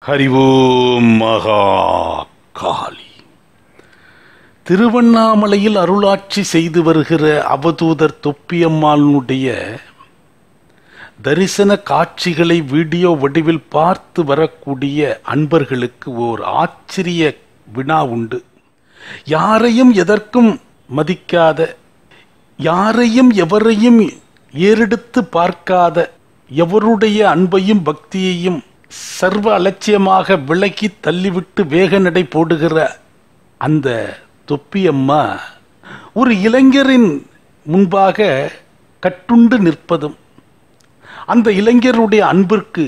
ஹரிவோம் மகா காளி திருவண்ணாமலையில் அருளாட்சி செய்து வருகிற அவதூதர் தொப்பியம்மாளுடைய தரிசன காட்சிகளை வீடியோ வடிவில் பார்த்து வரக்கூடிய அன்பர்களுக்கு ஓர் ஆச்சரிய வினா உண்டு யாரையும் எதற்கும் மதிக்காத யாரையும் எவரையும் ஏறெடுத்து பார்க்காத எவருடைய அன்பையும் பக்தியையும் சர்வ அலட்சியமாக விலக்கி தள்ளிவிட்டு வேக நடை போடுகிற அந்த தொப்பியம்மா ஒரு இளைஞரின் முன்பாக கட்டுண்டு நிற்பதும் அந்த இளைஞருடைய அன்பிற்கு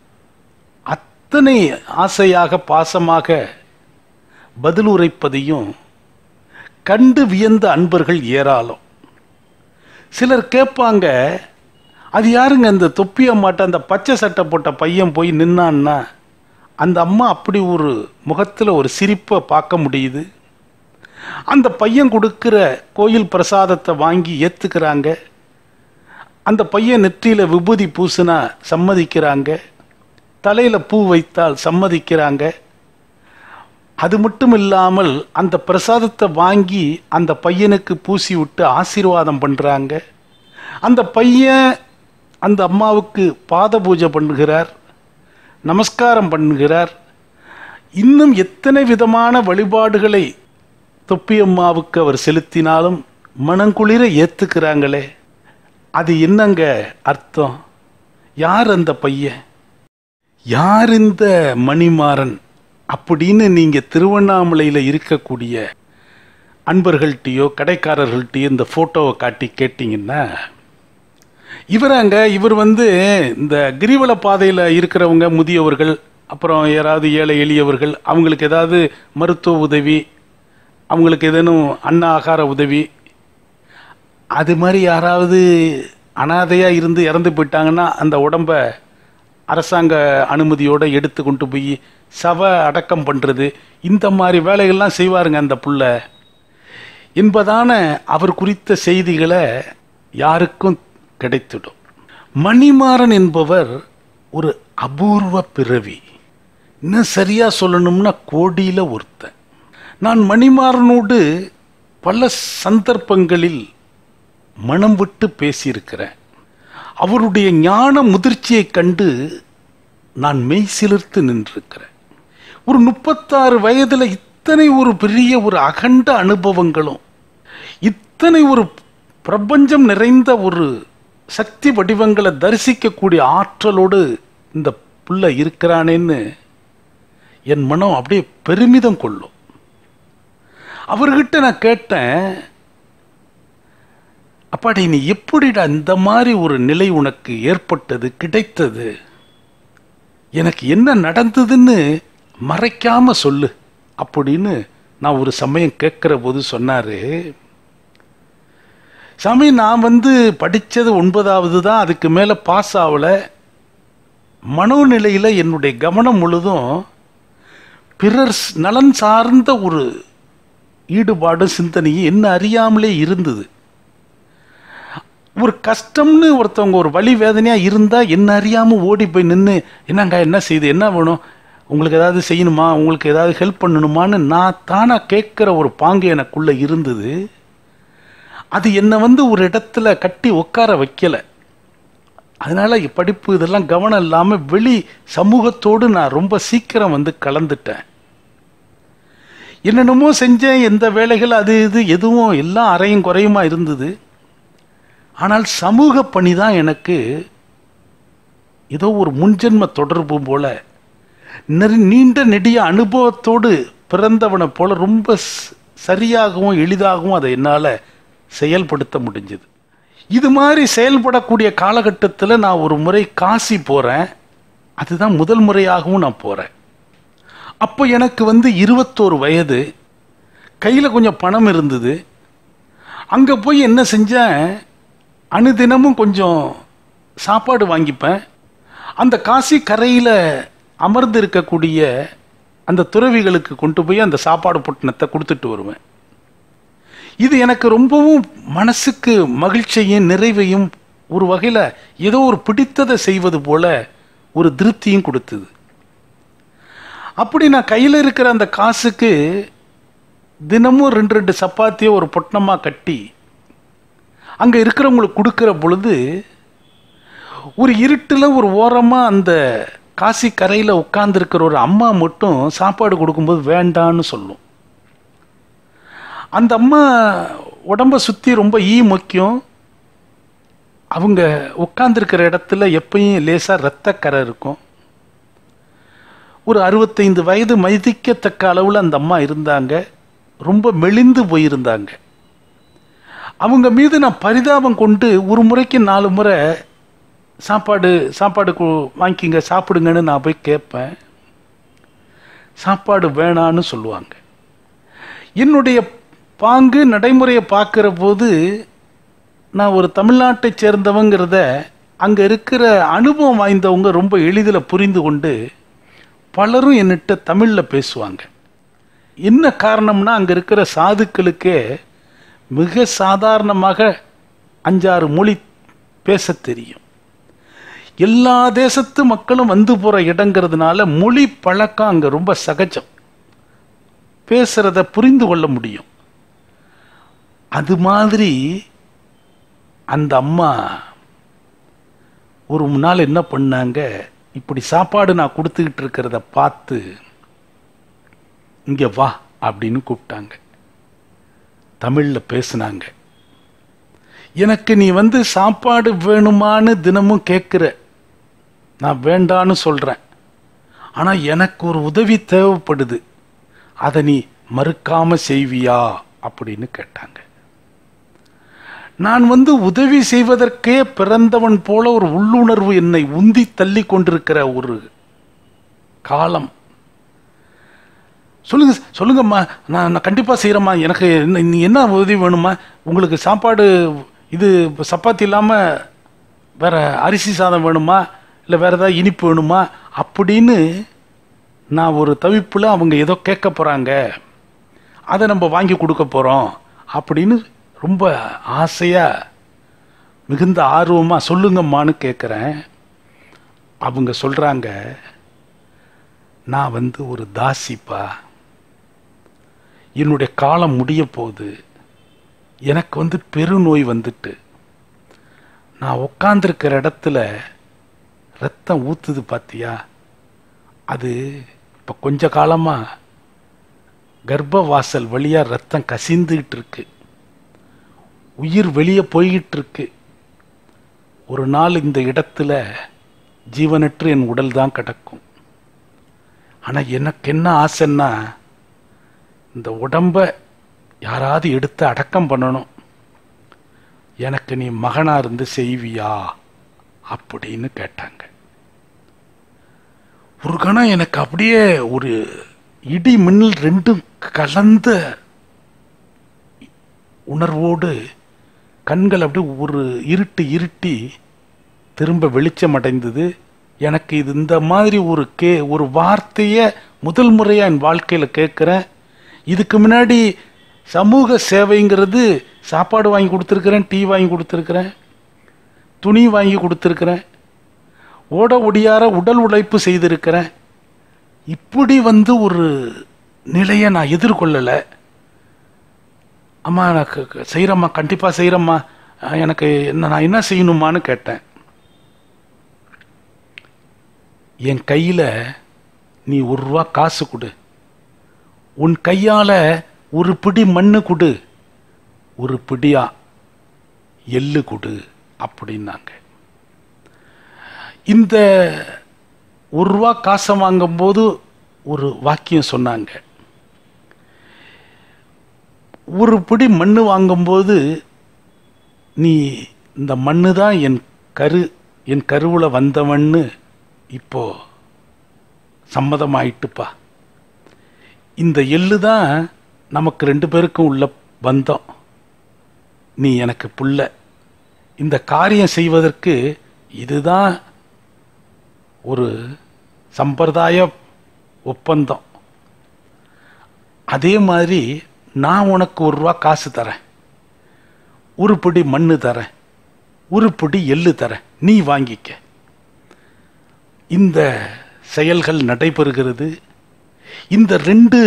அத்தனை ஆசையாக பாசமாக பதில் உரைப்பதையும் கண்டு வியந்த அன்பர்கள் ஏராளம் சிலர் கேட்பாங்க அது யாருங்க இந்த தொப்பி அம்மாட்ட அந்த பச்சை சட்டை போட்ட பையன் போய் நின்னான்னா அந்த அம்மா அப்படி ஒரு முகத்தில் ஒரு சிரிப்பை பார்க்க முடியுது அந்த பையன் கொடுக்கிற கோயில் பிரசாதத்தை வாங்கி ஏற்றுக்கிறாங்க அந்த பையன் நெற்றியில் விபூதி பூசினா சம்மதிக்கிறாங்க தலையில் பூ வைத்தால் சம்மதிக்கிறாங்க அது மட்டும் இல்லாமல் அந்த பிரசாதத்தை வாங்கி அந்த பையனுக்கு பூசி விட்டு ஆசீர்வாதம் பண்ணுறாங்க அந்த பையன் அந்த அம்மாவுக்கு பாத பூஜை பண்ணுகிறார் நமஸ்காரம் பண்ணுகிறார் இன்னும் எத்தனை விதமான வழிபாடுகளை தொப்பியம்மாவுக்கு அவர் செலுத்தினாலும் மனங்குளிர ஏற்றுக்கிறாங்களே அது என்னங்க அர்த்தம் யார் அந்த பையன் யார் இந்த மணிமாறன் அப்படின்னு நீங்க திருவண்ணாமலையில் இருக்கக்கூடிய அன்பர்கள்ட்டையோ கடைக்காரர்கள்ட்டையோ இந்த ஃபோட்டோவை காட்டி கேட்டிங்கன்னா இவராங்க இவர் வந்து இந்த கிரிவல பாதையில் இருக்கிறவங்க முதியவர்கள் அப்புறம் யாராவது ஏழை எளியவர்கள் அவங்களுக்கு ஏதாவது மருத்துவ உதவி அவங்களுக்கு ஏதேனும் அன்ன ஆகார உதவி அது மாதிரி யாராவது அனாதையாக இருந்து இறந்து போயிட்டாங்கன்னா அந்த உடம்ப அரசாங்க அனுமதியோடு எடுத்து கொண்டு போய் சவ அடக்கம் பண்ணுறது இந்த மாதிரி வேலைகள்லாம் செய்வாருங்க அந்த புள்ள என்பதான அவர் குறித்த செய்திகளை யாருக்கும் கிடைத்திடும் மணிமாறன் என்பவர் ஒரு அபூர்வ பிறவி இன்னும் சரியா சொல்லணும்னா கோடியில ஒருத்தன் நான் மணிமாறனோடு பல சந்தர்ப்பங்களில் மனம் விட்டு பேசியிருக்கிறேன் அவருடைய ஞான முதிர்ச்சியை கண்டு நான் மெய் சிலிர்த்து நின்றிருக்கிறேன் ஒரு முப்பத்தாறு வயதில் இத்தனை ஒரு பெரிய ஒரு அகண்ட அனுபவங்களும் இத்தனை ஒரு பிரபஞ்சம் நிறைந்த ஒரு சக்தி வடிவங்களை தரிசிக்கக்கூடிய ஆற்றலோடு இந்த புள்ள இருக்கிறானேன்னு என் மனம் அப்படியே பெருமிதம் கொள்ளும் அவர்கிட்ட நான் கேட்டேன் அப்பாடி நீ எப்படிடா இந்த மாதிரி ஒரு நிலை உனக்கு ஏற்பட்டது கிடைத்தது எனக்கு என்ன நடந்ததுன்னு மறைக்காம சொல்லு அப்படின்னு நான் ஒரு சமயம் கேட்கிற போது சொன்னாரு சாமி நான் வந்து படித்தது ஒன்பதாவது தான் அதுக்கு மேலே பாஸ் ஆகலை மனோநிலையில் என்னுடைய கவனம் முழுதும் பிறர் நலன் சார்ந்த ஒரு ஈடுபாடும் சிந்தனையும் என்ன அறியாமலே இருந்தது ஒரு கஷ்டம்னு ஒருத்தவங்க ஒரு வழி வேதனையாக இருந்தால் என்ன அறியாமல் ஓடி போய் நின்று என்னங்க என்ன செய்யுது என்ன வேணும் உங்களுக்கு ஏதாவது செய்யணுமா உங்களுக்கு ஏதாவது ஹெல்ப் பண்ணணுமான்னு நான் தானாக கேட்குற ஒரு பாங்கு எனக்குள்ளே இருந்தது அது என்னை வந்து ஒரு இடத்துல கட்டி உட்கார வைக்கலை அதனால் படிப்பு இதெல்லாம் கவனம் இல்லாமல் வெளி சமூகத்தோடு நான் ரொம்ப சீக்கிரம் வந்து கலந்துட்டேன் என்னென்னமோ செஞ்சேன் எந்த வேலைகள் அது இது எதுவும் எல்லாம் அறையும் குறையுமா இருந்தது ஆனால் சமூக பணி தான் எனக்கு ஏதோ ஒரு முன்ஜென்ம தொடர்பு போல நீண்ட நெடிய அனுபவத்தோடு பிறந்தவனை போல ரொம்ப சரியாகவும் எளிதாகவும் அதை என்னால் செயல்படுத்த முடிஞ்சது இது மாதிரி செயல்படக்கூடிய காலகட்டத்தில் நான் ஒரு முறை காசி போகிறேன் அதுதான் முதல் முறையாகவும் நான் போகிறேன் அப்போ எனக்கு வந்து இருபத்தோரு வயது கையில் கொஞ்சம் பணம் இருந்தது அங்கே போய் என்ன செஞ்சேன் அனுதினமும் கொஞ்சம் சாப்பாடு வாங்கிப்பேன் அந்த காசி கரையில் அமர்ந்து இருக்கக்கூடிய அந்த துறவிகளுக்கு கொண்டு போய் அந்த சாப்பாடு பொட்டணத்தை கொடுத்துட்டு வருவேன் இது எனக்கு ரொம்பவும் மனசுக்கு மகிழ்ச்சியும் நிறைவையும் ஒரு வகையில் ஏதோ ஒரு பிடித்ததை செய்வது போல ஒரு திருப்தியும் கொடுத்தது அப்படி நான் கையில் இருக்கிற அந்த காசுக்கு தினமும் ரெண்டு ரெண்டு சப்பாத்தியை ஒரு பொட்டணமாக கட்டி அங்கே இருக்கிறவங்களுக்கு கொடுக்குற பொழுது ஒரு இருட்டில் ஒரு ஓரமாக அந்த காசி கரையில் உட்கார்ந்துருக்கிற ஒரு அம்மா மட்டும் சாப்பாடு கொடுக்கும்போது வேண்டான்னு சொல்லும் அந்த அம்மா உடம்ப சுற்றி ரொம்ப ஈ முக்கியம் அவங்க உட்கார்ந்துருக்கிற இடத்துல எப்பயும் லேசாக இரத்தக்கரை இருக்கும் ஒரு அறுபத்தைந்து வயது மதிக்கத்தக்க அளவில் அந்த அம்மா இருந்தாங்க ரொம்ப மெலிந்து போயிருந்தாங்க அவங்க மீது நான் பரிதாபம் கொண்டு ஒரு முறைக்கு நாலு முறை சாப்பாடு சாப்பாடு கு- வாங்கிக்கிங்க சாப்பிடுங்கன்னு நான் போய் கேட்பேன் சாப்பாடு வேணான்னு சொல்லுவாங்க என்னுடைய பாங்கு நடைமுறையை பார்க்குற போது நான் ஒரு தமிழ்நாட்டை சேர்ந்தவங்கிறத அங்கே இருக்கிற அனுபவம் வாய்ந்தவங்க ரொம்ப எளிதில் புரிந்து கொண்டு பலரும் என்னிட்ட தமிழில் பேசுவாங்க என்ன காரணம்னா அங்கே இருக்கிற சாதுக்களுக்கே மிக சாதாரணமாக அஞ்சாறு மொழி பேசத் தெரியும் எல்லா தேசத்து மக்களும் வந்து போகிற இடங்கிறதுனால மொழி பழக்கம் அங்கே ரொம்ப சகஜம் பேசுகிறத புரிந்து கொள்ள முடியும் அது மாதிரி அந்த அம்மா ஒரு நாள் என்ன பண்ணாங்க இப்படி சாப்பாடு நான் கொடுத்துக்கிட்டு இருக்கிறத பார்த்து இங்கே வா அப்படின்னு கூப்பிட்டாங்க தமிழில் பேசுனாங்க எனக்கு நீ வந்து சாப்பாடு வேணுமான்னு தினமும் கேட்குற நான் வேண்டான்னு சொல்கிறேன் ஆனால் எனக்கு ஒரு உதவி தேவைப்படுது அதை நீ மறுக்காம செய்வியா அப்படின்னு கேட்டாங்க நான் வந்து உதவி செய்வதற்கே பிறந்தவன் போல ஒரு உள்ளுணர்வு என்னை உந்தி தள்ளி கொண்டிருக்கிற ஒரு காலம் சொல்லுங்க சொல்லுங்கம்மா நான் நான் கண்டிப்பாக செய்கிறேம்மா எனக்கு என்ன நீ என்ன உதவி வேணுமா உங்களுக்கு சாப்பாடு இது சப்பாத்தி இல்லாமல் வேற அரிசி சாதம் வேணுமா இல்லை வேற ஏதாவது இனிப்பு வேணுமா அப்படின்னு நான் ஒரு தவிப்பில் அவங்க ஏதோ கேட்க போகிறாங்க அதை நம்ம வாங்கி கொடுக்க போகிறோம் அப்படின்னு ரொம்ப ஆசையாக மிகுந்த ஆர்வமாக சொல்லுங்கம்மான்னு கேட்குறேன் அவங்க சொல்கிறாங்க நான் வந்து ஒரு தாசிப்பா என்னுடைய காலம் முடிய போகுது எனக்கு வந்து பெருநோய் வந்துட்டு நான் உட்காந்துருக்கிற இடத்துல ரத்தம் ஊத்துது பாத்தியா அது இப்போ கொஞ்ச காலமாக கர்ப்பவாசல் வழியாக ரத்தம் கசிந்துக்கிட்டு இருக்கு உயிர் வெளியே போய்கிட்டு இருக்கு ஒரு நாள் இந்த இடத்துல ஜீவனற்று என் உடல் தான் கிடக்கும் ஆனால் எனக்கு என்ன ஆசைன்னா இந்த உடம்ப யாராவது எடுத்து அடக்கம் பண்ணணும் எனக்கு நீ மகனா இருந்து செய்வியா அப்படின்னு கேட்டாங்க ஒரு கணம் எனக்கு அப்படியே ஒரு இடி மின்னல் ரெண்டும் கலந்த உணர்வோடு கண்கள் அப்படியே ஒரு இருட்டு இருட்டி திரும்ப வெளிச்சம் அடைந்தது எனக்கு இது இந்த மாதிரி ஒரு கே ஒரு வார்த்தையை முதல் முறையாக என் வாழ்க்கையில் கேட்குறேன் இதுக்கு முன்னாடி சமூக சேவைங்கிறது சாப்பாடு வாங்கி கொடுத்துருக்குறேன் டீ வாங்கி கொடுத்துருக்குறேன் துணி வாங்கி கொடுத்துருக்குறேன் ஓட ஒடியார உடல் உழைப்பு செய்திருக்கிறேன் இப்படி வந்து ஒரு நிலையை நான் எதிர்கொள்ளலை அம்மா எனக்கு செய்கிறம்மா கண்டிப்பாக செய்கிறம்மா எனக்கு என்ன நான் என்ன செய்யணுமான்னு கேட்டேன் என் கையில் நீ ஒரு ரூபா காசு கொடு உன் கையால் ஒரு பிடி மண்ணு கொடு ஒரு பிடியா எள்ளு கொடு அப்படின்னாங்க இந்த ஒரு ரூபா காசை வாங்கும்போது ஒரு வாக்கியம் சொன்னாங்க ஒரு பிடி மண்ணு வாங்கும்போது நீ இந்த மண்ணு தான் என் கரு என் கருவில் வந்தவன்னு இப்போ சம்மதமாயிட்டுப்பா இந்த எள்ளு தான் நமக்கு ரெண்டு பேருக்கும் உள்ள பந்தம் நீ எனக்கு புள்ள இந்த காரியம் செய்வதற்கு இதுதான் ஒரு சம்பிரதாய ஒப்பந்தம் அதே மாதிரி நான் உனக்கு ஒரு ரூபா காசு தரேன் ஒரு பிடி மண்ணு தரேன் ஒரு பிடி எள்ளு தரேன் நீ வாங்கிக்க இந்த செயல்கள் நடைபெறுகிறது இந்த ரெண்டு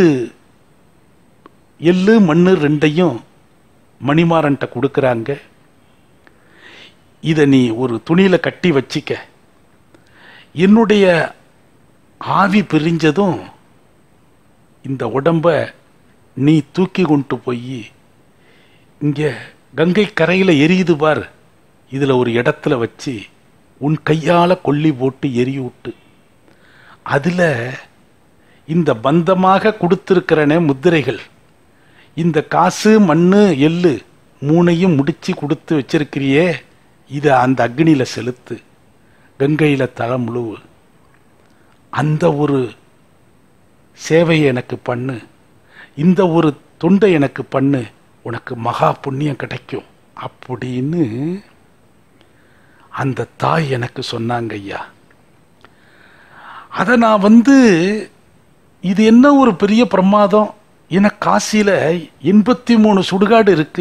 எள்ளு மண்ணு ரெண்டையும் மணிமாறன்ட்ட கொடுக்குறாங்க இதை நீ ஒரு துணியில கட்டி வச்சிக்க என்னுடைய ஆவி பிரிஞ்சதும் இந்த உடம்ப நீ தூக்கி கொண்டு போய் இங்க கங்கை கரையில எரியுது பார் இதுல ஒரு இடத்துல வச்சு உன் கையால கொல்லி போட்டு எரி விட்டு அதுல இந்த பந்தமாக கொடுத்திருக்கிறனே முத்திரைகள் இந்த காசு மண்ணு எள்ளு மூணையும் முடிச்சு கொடுத்து வச்சிருக்கிறியே இதை அந்த அக்னியில செலுத்து கங்கையில தலை முழுவு அந்த ஒரு சேவையை எனக்கு பண்ணு இந்த ஒரு தொண்டை எனக்கு பண்ணு உனக்கு மகா புண்ணியம் கிடைக்கும் அப்படின்னு அந்த தாய் எனக்கு சொன்னாங்க ஐயா அதை நான் வந்து இது என்ன ஒரு பெரிய பிரமாதம் என காசியில எண்பத்தி மூணு சுடுகாடு இருக்கு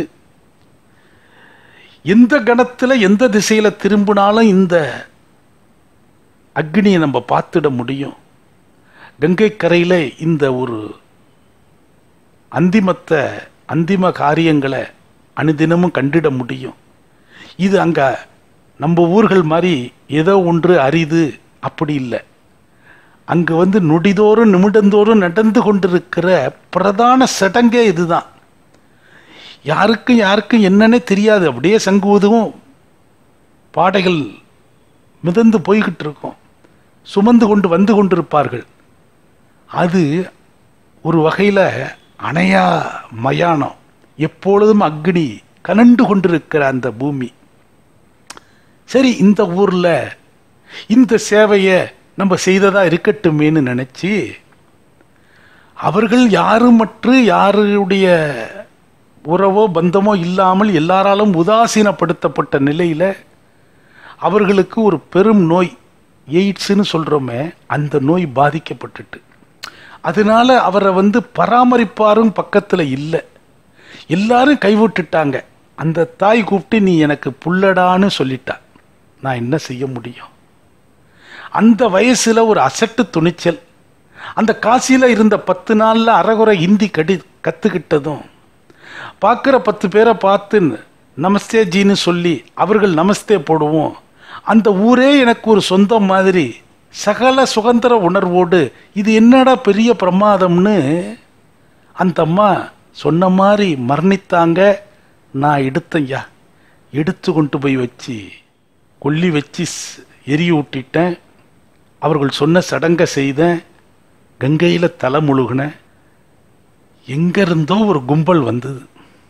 எந்த கணத்துல எந்த திசையில திரும்பினாலும் இந்த அக்னியை நம்ம பார்த்துட முடியும் கங்கை கரையில இந்த ஒரு அந்திமத்தை அந்திம காரியங்களை அனுதினமும் கண்டிட முடியும் இது அங்க நம்ம ஊர்கள் மாதிரி ஏதோ ஒன்று அரிது அப்படி இல்லை அங்கு வந்து நொடிதோறும் நிமிடந்தோறும் நடந்து கொண்டிருக்கிற பிரதான சடங்கே இதுதான் யாருக்கும் யாருக்கும் என்னன்னே தெரியாது அப்படியே சங்குவதும் பாடைகள் மிதந்து போய்கிட்டு இருக்கும் சுமந்து கொண்டு வந்து கொண்டிருப்பார்கள் அது ஒரு வகையில் அணையா மயானம் எப்பொழுதும் அக்னி கனண்டு கொண்டிருக்கிற அந்த பூமி சரி இந்த ஊர்ல இந்த சேவையை நம்ம செய்ததா இருக்கட்டுமேன்னு நினைச்சு அவர்கள் யாருமற்று யாருடைய உறவோ பந்தமோ இல்லாமல் எல்லாராலும் உதாசீனப்படுத்தப்பட்ட நிலையில அவர்களுக்கு ஒரு பெரும் நோய் எய்ட்ஸ்னு சொல்றோமே அந்த நோய் பாதிக்கப்பட்டுட்டு அதனால அவரை வந்து பராமரிப்பாரும் பக்கத்துல இல்லை எல்லாரும் கைவிட்டுட்டாங்க அந்த தாய் கூப்பிட்டு நீ எனக்கு புள்ளடான்னு சொல்லிட்டா நான் என்ன செய்ய முடியும் அந்த வயசுல ஒரு அசட்டு துணிச்சல் அந்த காசியில இருந்த பத்து நாள்ல அறகுறை ஹிந்தி கடி கத்துக்கிட்டதும் பார்க்குற பத்து பேரை பார்த்து நமஸ்தே ஜின்னு சொல்லி அவர்கள் நமஸ்தே போடுவோம் அந்த ஊரே எனக்கு ஒரு சொந்தம் மாதிரி சகல சுதந்திர உணர்வோடு இது என்னடா பெரிய பிரமாதம்னு அந்த அம்மா சொன்ன மாதிரி மரணித்தாங்க நான் எடுத்தேன்யா எடுத்து கொண்டு போய் வச்சு கொல்லி வச்சு ஸ்- எரிய விட்டிட்டேன் அவர்கள் சொன்ன சடங்கை செய்தேன் கங்கையில் தலை முழுகினேன் எங்கிருந்தோ ஒரு கும்பல் வந்தது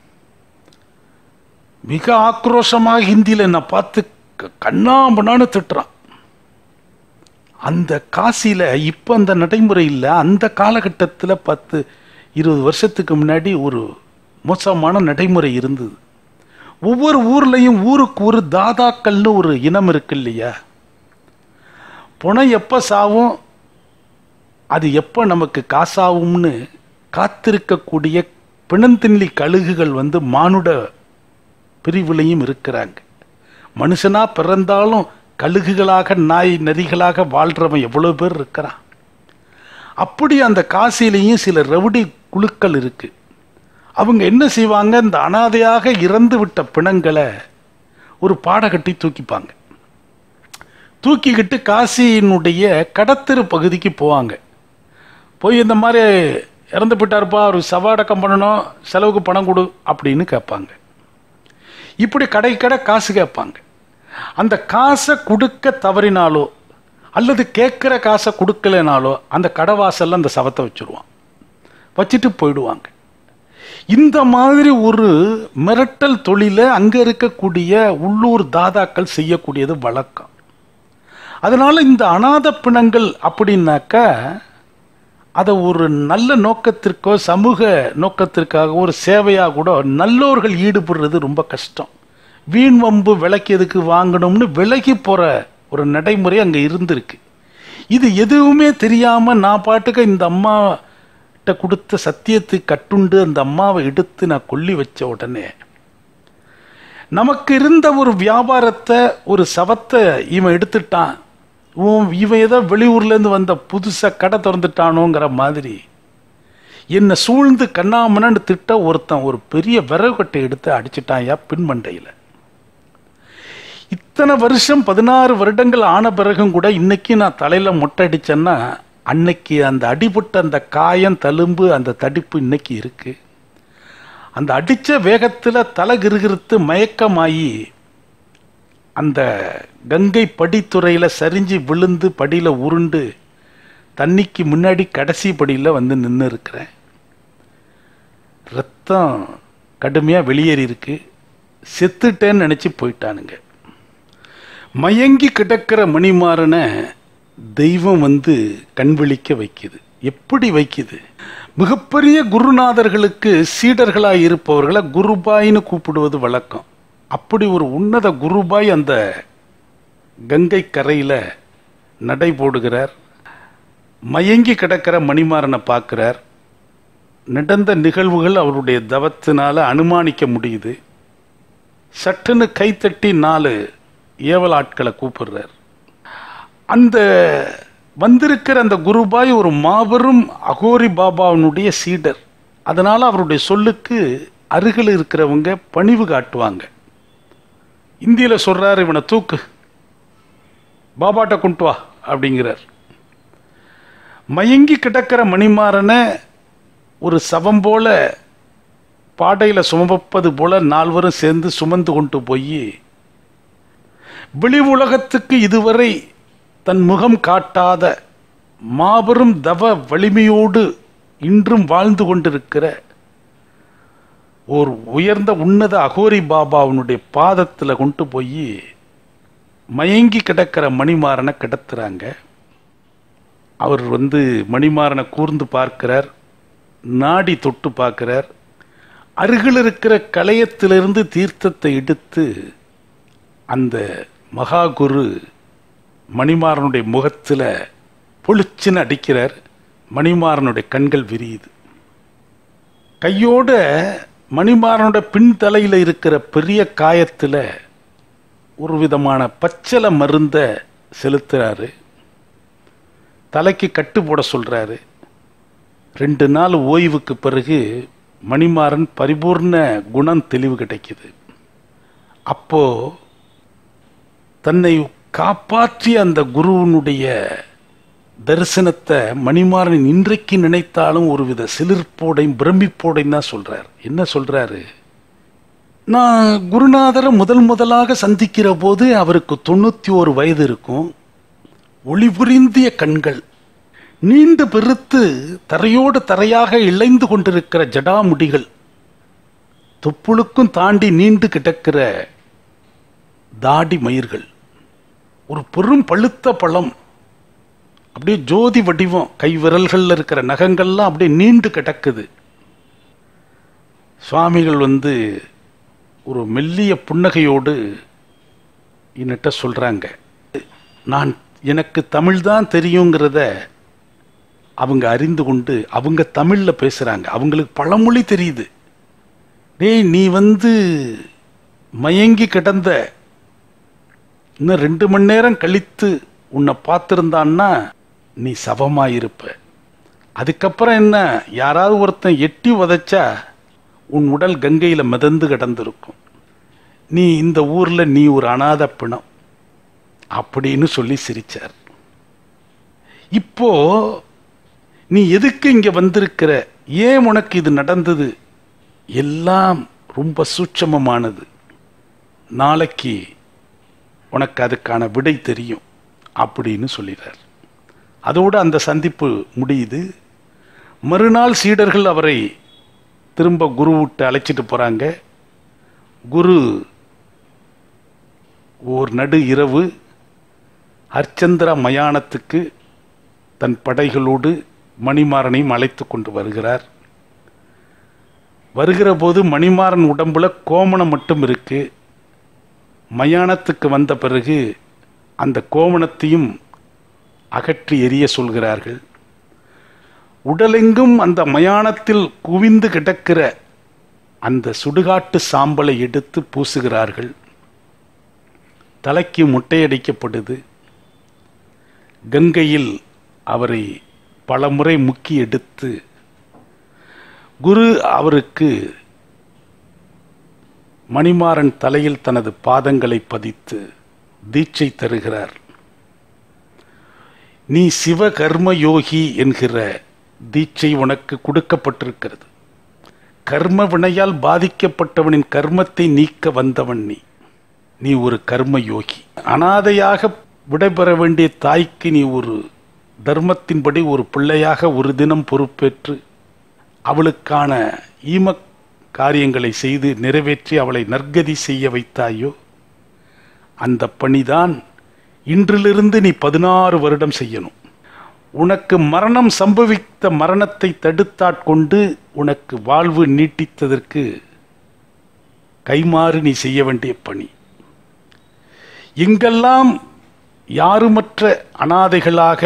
மிக ஆக்ரோஷமாக ஹிந்தியில் என்னை பார்த்து க- கண்ணாம்பண்ணான்னு திட்டுறான் அந்த காசியில இப்ப அந்த நடைமுறை இல்லை அந்த காலகட்டத்தில் பத்து இருபது வருஷத்துக்கு முன்னாடி ஒரு மோசமான நடைமுறை இருந்தது ஒவ்வொரு ஊர்லயும் ஊருக்கு ஒரு தாதாக்கள்னு ஒரு இனம் இருக்கு இல்லையா புனம் எப்ப சாவும் அது எப்ப நமக்கு காசாகும்னு காத்திருக்கக்கூடிய பிணந்தின்லி கழுகுகள் வந்து மானுட பிரிவுலையும் இருக்கிறாங்க மனுஷனா பிறந்தாலும் கழுகுகளாக நாய் நரிகளாக வாழ்றவன் எவ்வளவு பேர் இருக்கிறான் அப்படி அந்த காசிலையும் சில ரவுடி குழுக்கள் இருக்கு அவங்க என்ன செய்வாங்க இந்த அனாதையாக இறந்து விட்ட பிணங்களை ஒரு பாடை கட்டி தூக்கிப்பாங்க தூக்கிக்கிட்டு காசியினுடைய கடத்தெரு பகுதிக்கு போவாங்க போய் இந்த மாதிரி இறந்து போயிட்டாருப்பா ஒரு சவாடக்கம் பண்ணணும் செலவுக்கு பணம் கொடு அப்படின்னு கேட்பாங்க இப்படி கடை கடை காசு கேட்பாங்க அந்த காசை கொடுக்க தவறினாலோ அல்லது கேட்குற காசை கொடுக்கலனாலோ அந்த கடை வாசல்ல அந்த சவத்தை வச்சிருவான் வச்சுட்டு போயிடுவாங்க இந்த மாதிரி ஒரு மிரட்டல் தொழிலை அங்க இருக்கக்கூடிய உள்ளூர் தாதாக்கள் செய்யக்கூடியது வழக்கம் அதனால இந்த அநாத பிணங்கள் அப்படின்னாக்கா அதை ஒரு நல்ல நோக்கத்திற்கோ சமூக நோக்கத்திற்காக ஒரு சேவையாக கூட நல்லோர்கள் ஈடுபடுறது ரொம்ப கஷ்டம் வீண் வம்பு விளக்கியதுக்கு வாங்கணும்னு விலகி போற ஒரு நடைமுறை அங்க இருந்திருக்கு இது எதுவுமே தெரியாம நான் பாட்டுக்கு இந்த அம்மா கிட்ட கொடுத்த சத்தியத்தை கட்டுண்டு அந்த அம்மாவை எடுத்து நான் கொல்லி வச்ச உடனே நமக்கு இருந்த ஒரு வியாபாரத்தை ஒரு சவத்தை இவன் எடுத்துட்டான் இவன் இவன் ஏதோ வெளியூர்லேருந்து வந்த புதுசாக கடை திறந்துட்டானோங்கிற மாதிரி என்னை சூழ்ந்து கண்ணாமனன்னு திட்ட ஒருத்தன் ஒரு பெரிய விறகுக்கட்டை எடுத்து அடிச்சிட்டான்யா பின்மண்டையில் இத்தனை வருஷம் பதினாறு வருடங்கள் ஆன பிறகும் கூட இன்னைக்கு நான் தலையில் மொட்டை அடிச்சேன்னா அன்னைக்கு அந்த அடிபட்ட அந்த காயம் தழும்பு அந்த தடிப்பு இன்னைக்கு இருக்கு அந்த அடித்த வேகத்தில் தலை கிருகிருத்து மயக்கமாயி அந்த கங்கை படித்துறையில் சரிஞ்சு விழுந்து படியில் உருண்டு தண்ணிக்கு முன்னாடி கடைசி படியில் வந்து நின்று இருக்கிறேன் ரத்தம் கடுமையாக வெளியேறி இருக்கு செத்துட்டேன்னு நினச்சி போயிட்டானுங்க மயங்கி கிடக்கிற மணிமாறனை தெய்வம் வந்து கண்விழிக்க வைக்குது எப்படி வைக்குது மிகப்பெரிய குருநாதர்களுக்கு சீடர்களாக இருப்பவர்களை குருபாயின்னு கூப்பிடுவது வழக்கம் அப்படி ஒரு உன்னத குருபாய் அந்த கங்கை கரையில் நடை போடுகிறார் மயங்கி கிடக்கிற மணிமாறனை பார்க்கிறார் நடந்த நிகழ்வுகள் அவருடைய தவத்தினால அனுமானிக்க முடியுது சட்டுன்னு கைத்தட்டி நாலு ஏவல் ஆட்களை கூப்பிடுறார் அந்த வந்திருக்கிற அந்த குருபாய் ஒரு மாபெரும் அகோரி பாபாவினுடைய சீடர் அதனால அவருடைய சொல்லுக்கு அருகில் இருக்கிறவங்க பணிவு காட்டுவாங்க இந்தியில் சொல்றாரு இவனை தூக்கு பாபாட்ட கொண்டு வா அப்படிங்கிறார் மயங்கி கிடக்கிற மணிமாறனை ஒரு சவம் போல பாடையில் சுமப்பது போல நால்வரும் சேர்ந்து சுமந்து கொண்டு போய் வெளி உலகத்துக்கு இதுவரை தன் முகம் காட்டாத மாபெரும் தவ வலிமையோடு இன்றும் வாழ்ந்து கொண்டிருக்கிற ஒரு உயர்ந்த உன்னத அகோரி பாபாவினுடைய பாதத்தில் கொண்டு போய் மயங்கி கிடக்கிற மணிமாறனை கிடத்துறாங்க அவர் வந்து மணிமாறனை கூர்ந்து பார்க்கிறார் நாடி தொட்டு பார்க்கிறார் அருகில் இருக்கிற களையத்திலிருந்து தீர்த்தத்தை எடுத்து அந்த மகாகுரு மணிமாறனுடைய முகத்தில் பொழிச்சுன்னு அடிக்கிறார் மணிமாறனுடைய கண்கள் விரியுது கையோட மணிமாறனோட பின்தலையில் இருக்கிற பெரிய காயத்தில் ஒரு விதமான பச்சளை மருந்த செலுத்துறாரு தலைக்கு கட்டு போட சொல்றாரு ரெண்டு நாள் ஓய்வுக்கு பிறகு மணிமாறன் பரிபூர்ண குணம் தெளிவு கிடைக்குது அப்போ தன்னை காப்பாற்றிய அந்த குருவனுடைய தரிசனத்தை மணிமாறன் இன்றைக்கு நினைத்தாலும் ஒருவித சிலிர்ப்போடையும் பிரமிப்போடையும் தான் சொல்றார் என்ன சொல்றாரு நான் குருநாதரை முதல் முதலாக சந்திக்கிற போது அவருக்கு தொண்ணூத்தி ஒரு வயது இருக்கும் ஒளிபுரிந்திய கண்கள் நீண்டு பெருத்து தரையோடு தரையாக இழைந்து கொண்டிருக்கிற ஜடாமுடிகள் தொப்புளுக்கும் தாண்டி நீண்டு கிடக்கிற தாடி மயிர்கள் ஒரு பெரும் பழுத்த பழம் அப்படியே ஜோதி வடிவம் கை விரல்கள்ல இருக்கிற நகங்கள்லாம் அப்படியே நீண்டு கிடக்குது சுவாமிகள் வந்து ஒரு மெல்லிய புன்னகையோடு என்னட்ட சொல்றாங்க நான் எனக்கு தமிழ் தான் தெரியுங்கிறத அவங்க அறிந்து கொண்டு அவங்க தமிழ்ல பேசுறாங்க அவங்களுக்கு பழமொழி தெரியுது டேய் நீ வந்து மயங்கி கிடந்த இன்னும் ரெண்டு மணி நேரம் கழித்து உன்னை பார்த்துருந்தான்னா நீ சவமாயிருப்ப அதுக்கப்புறம் என்ன யாராவது ஒருத்தன் எட்டி உதைச்சா உன் உடல் கங்கையில மிதந்து கிடந்திருக்கும் நீ இந்த ஊர்ல நீ ஒரு அனாத பிணம் அப்படின்னு சொல்லி சிரிச்சார் இப்போ நீ எதுக்கு இங்க வந்திருக்கிற ஏன் உனக்கு இது நடந்தது எல்லாம் ரொம்ப சூட்சமமானது நாளைக்கு உனக்கு அதுக்கான விடை தெரியும் அப்படின்னு சொல்லிறார் அதோடு அந்த சந்திப்பு முடியுது மறுநாள் சீடர்கள் அவரை திரும்ப குரு விட்டு அழைச்சிட்டு போறாங்க குரு ஓர் நடு இரவு ஹர்ச்சந்திரா மயானத்துக்கு தன் படைகளோடு மணிமாறனையும் அழைத்து கொண்டு வருகிறார் வருகிற போது மணிமாறன் உடம்புல கோமணம் மட்டும் இருக்கு மயானத்துக்கு வந்த பிறகு அந்த கோமணத்தையும் அகற்றி எரிய சொல்கிறார்கள் உடலெங்கும் அந்த மயானத்தில் குவிந்து கிடக்கிற அந்த சுடுகாட்டு சாம்பலை எடுத்து பூசுகிறார்கள் தலைக்கு முட்டையடிக்கப்படுது கங்கையில் அவரை பலமுறை முக்கி எடுத்து குரு அவருக்கு மணிமாறன் தலையில் தனது பாதங்களை பதித்து தீட்சை தருகிறார் நீ சிவகர்ம யோகி என்கிற தீட்சை உனக்கு கொடுக்கப்பட்டிருக்கிறது கர்ம வினையால் பாதிக்கப்பட்டவனின் கர்மத்தை நீக்க வந்தவன் நீ நீ ஒரு கர்ம யோகி அனாதையாக விடைபெற வேண்டிய தாய்க்கு நீ ஒரு தர்மத்தின்படி ஒரு பிள்ளையாக ஒரு தினம் பொறுப்பேற்று அவளுக்கான ஈம காரியங்களை செய்து நிறைவேற்றி அவளை நற்கதி செய்ய வைத்தாயோ அந்த பணிதான் இன்றிலிருந்து நீ பதினாறு வருடம் செய்யணும் உனக்கு மரணம் சம்பவித்த மரணத்தை தடுத்தாட்கொண்டு உனக்கு வாழ்வு நீட்டித்ததற்கு கைமாறு நீ செய்ய வேண்டிய பணி எங்கெல்லாம் யாருமற்ற அனாதைகளாக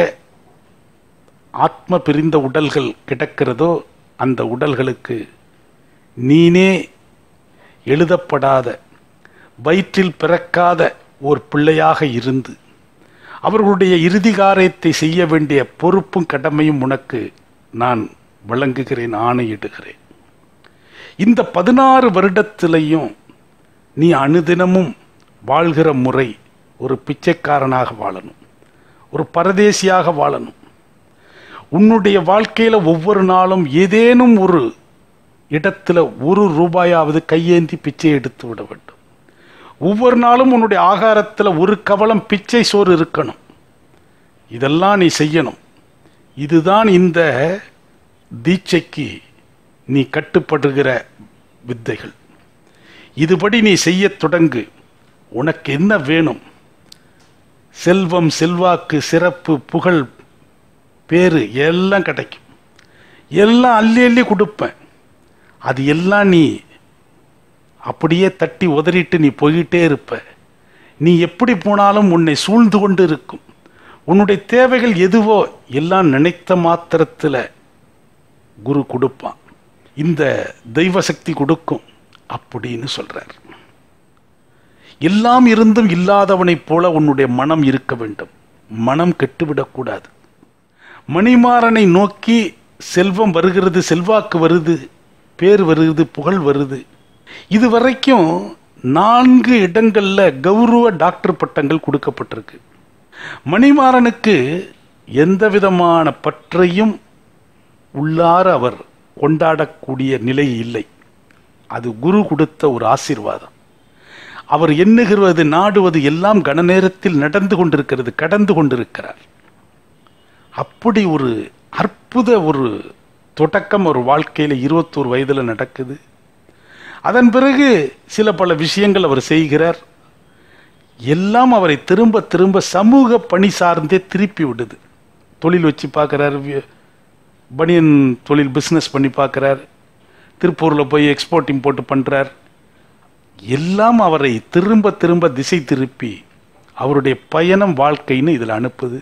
ஆத்ம பிரிந்த உடல்கள் கிடக்கிறதோ அந்த உடல்களுக்கு நீனே எழுதப்படாத வயிற்றில் பிறக்காத ஒரு பிள்ளையாக இருந்து அவர்களுடைய இறுதி காரியத்தை செய்ய வேண்டிய பொறுப்பும் கடமையும் உனக்கு நான் வழங்குகிறேன் ஆணையிடுகிறேன் இந்த பதினாறு வருடத்திலையும் நீ அனுதினமும் வாழ்கிற முறை ஒரு பிச்சைக்காரனாக வாழணும் ஒரு பரதேசியாக வாழணும் உன்னுடைய வாழ்க்கையில ஒவ்வொரு நாளும் ஏதேனும் ஒரு இடத்துல ஒரு ரூபாயாவது கையேந்தி பிச்சை எடுத்து விட வேண்டும் ஒவ்வொரு நாளும் உன்னுடைய ஆகாரத்தில் ஒரு கவலம் பிச்சை சோறு இருக்கணும் இதெல்லாம் நீ செய்யணும் இதுதான் இந்த தீட்சைக்கு நீ கட்டுப்படுகிற வித்தைகள் இதுபடி நீ செய்யத் தொடங்கு உனக்கு என்ன வேணும் செல்வம் செல்வாக்கு சிறப்பு புகழ் பேரு எல்லாம் கிடைக்கும் எல்லாம் அள்ளி அள்ளி கொடுப்பேன் அது எல்லாம் நீ அப்படியே தட்டி உதறிட்டு நீ போயிட்டே இருப்ப நீ எப்படி போனாலும் உன்னை சூழ்ந்து கொண்டு இருக்கும் உன்னுடைய தேவைகள் எதுவோ எல்லாம் நினைத்த மாத்திரத்தில் குரு கொடுப்பான் இந்த தெய்வ சக்தி கொடுக்கும் அப்படின்னு சொல்றார் எல்லாம் இருந்தும் இல்லாதவனைப் போல உன்னுடைய மனம் இருக்க வேண்டும் மனம் கெட்டுவிடக்கூடாது மணிமாறனை நோக்கி செல்வம் வருகிறது செல்வாக்கு வருது பேர் வருது புகழ் வருது இது வரைக்கும் நான்கு இடங்கள்ல கௌரவ டாக்டர் பட்டங்கள் கொடுக்கப்பட்டிருக்கு மணிமாறனுக்கு எந்த விதமான பற்றையும் உள்ளார அவர் கொண்டாடக்கூடிய நிலை இல்லை அது குரு கொடுத்த ஒரு ஆசீர்வாதம் அவர் எண்ணுகிறது நாடுவது எல்லாம் கன நேரத்தில் நடந்து கொண்டிருக்கிறது கடந்து கொண்டிருக்கிறார் அப்படி ஒரு அற்புத ஒரு தொடக்கம் ஒரு வாழ்க்கையில் இருபத்தோரு வயதில் நடக்குது அதன் பிறகு சில பல விஷயங்கள் அவர் செய்கிறார் எல்லாம் அவரை திரும்ப திரும்ப சமூக பணி சார்ந்தே திருப்பி விடுது தொழில் வச்சு பார்க்குறார் பனியன் தொழில் பிஸ்னஸ் பண்ணி பார்க்குறார் திருப்பூரில் போய் எக்ஸ்போர்ட் இம்போர்ட் பண்ணுறார் எல்லாம் அவரை திரும்ப திரும்ப திசை திருப்பி அவருடைய பயணம் வாழ்க்கைன்னு இதில் அனுப்புது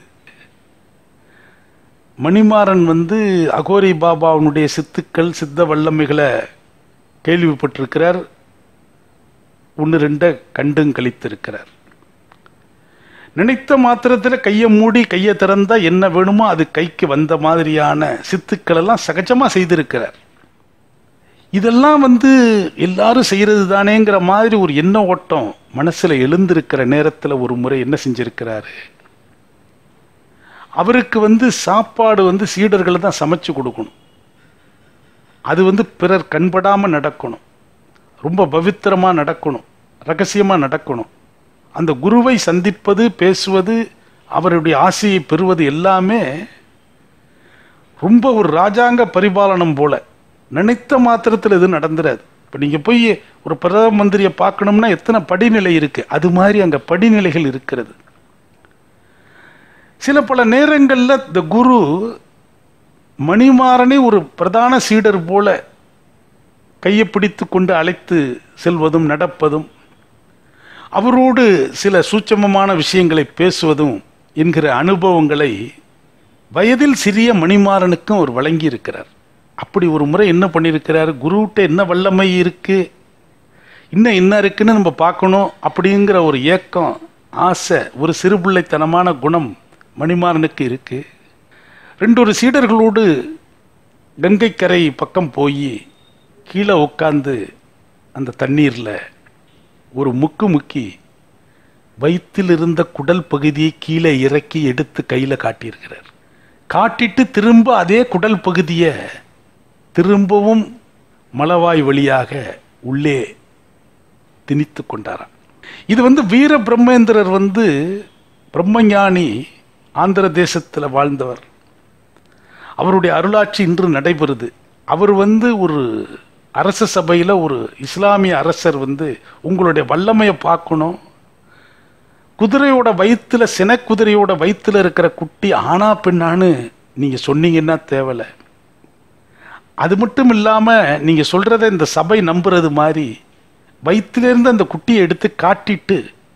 மணிமாறன் வந்து அகோரி பாபாவுடைய சித்துக்கள் சித்த வல்லமைகளை கேள்விப்பட்டிருக்கிறார் ஒன்று ரெண்டை கண்டும் கழித்திருக்கிறார் நினைத்த மாத்திரத்தில் கையை மூடி கையை திறந்தா என்ன வேணுமோ அது கைக்கு வந்த மாதிரியான சித்துக்கள் எல்லாம் சகஜமாக செய்திருக்கிறார் இதெல்லாம் வந்து எல்லாரும் செய்யறது தானேங்கிற மாதிரி ஒரு எண்ண ஓட்டம் மனசுல எழுந்திருக்கிற நேரத்தில் ஒரு முறை என்ன செஞ்சிருக்கிறாரு அவருக்கு வந்து சாப்பாடு வந்து சீடர்களை தான் சமைச்சு கொடுக்கணும் அது வந்து பிறர் கண்படாமல் நடக்கணும் ரொம்ப பவித்திரமாக நடக்கணும் ரகசியமாக நடக்கணும் அந்த குருவை சந்திப்பது பேசுவது அவருடைய ஆசையை பெறுவது எல்லாமே ரொம்ப ஒரு ராஜாங்க பரிபாலனம் போல நினைத்த மாத்திரத்தில் இது நடந்துடாது இப்போ நீங்கள் போய் ஒரு பிரதம மந்திரியை பார்க்கணும்னா எத்தனை படிநிலை இருக்கு அது மாதிரி அங்கே படிநிலைகள் இருக்கிறது சில பல நேரங்களில் இந்த குரு மணிமாறனை ஒரு பிரதான சீடர் போல கையை பிடித்து கொண்டு அழைத்து செல்வதும் நடப்பதும் அவரோடு சில சூட்சமமான விஷயங்களை பேசுவதும் என்கிற அனுபவங்களை வயதில் சிறிய மணிமாறனுக்கும் அவர் வழங்கி இருக்கிறார் அப்படி ஒரு முறை என்ன பண்ணியிருக்கிறார் குருவிட்ட என்ன வல்லமை இருக்கு இன்னும் என்ன இருக்குன்னு நம்ம பார்க்கணும் அப்படிங்கிற ஒரு ஏக்கம் ஆசை ஒரு சிறுபிள்ளைத்தனமான குணம் மணிமாறனுக்கு இருக்கு ரெண்டு ஒரு சீடர்களோடு கங்கைக்கரை பக்கம் போய் கீழே உட்காந்து அந்த தண்ணீரில் ஒரு முக்கு முக்கி வயிற்றில் இருந்த குடல் பகுதியை கீழே இறக்கி எடுத்து கையில் காட்டியிருக்கிறார் காட்டிட்டு திரும்ப அதே குடல் பகுதியை திரும்பவும் மலவாய் வழியாக உள்ளே திணித்து கொண்டாராம் இது வந்து வீர பிரம்மேந்திரர் வந்து பிரம்மஞானி ஆந்திர தேசத்தில் வாழ்ந்தவர் அவருடைய அருளாட்சி இன்று நடைபெறுது அவர் வந்து ஒரு அரச சபையில் ஒரு இஸ்லாமிய அரசர் வந்து உங்களுடைய வல்லமையை பார்க்கணும் குதிரையோட வயிற்றுல சின குதிரையோட வயிற்றுல இருக்கிற குட்டி ஆனா பெண்ணான்னு நீங்கள் சொன்னீங்கன்னா தேவலை அது மட்டும் இல்லாமல் நீங்கள் சொல்கிறத இந்த சபை நம்புறது மாதிரி வயிற்றிலிருந்து அந்த குட்டியை எடுத்து காட்டிட்டு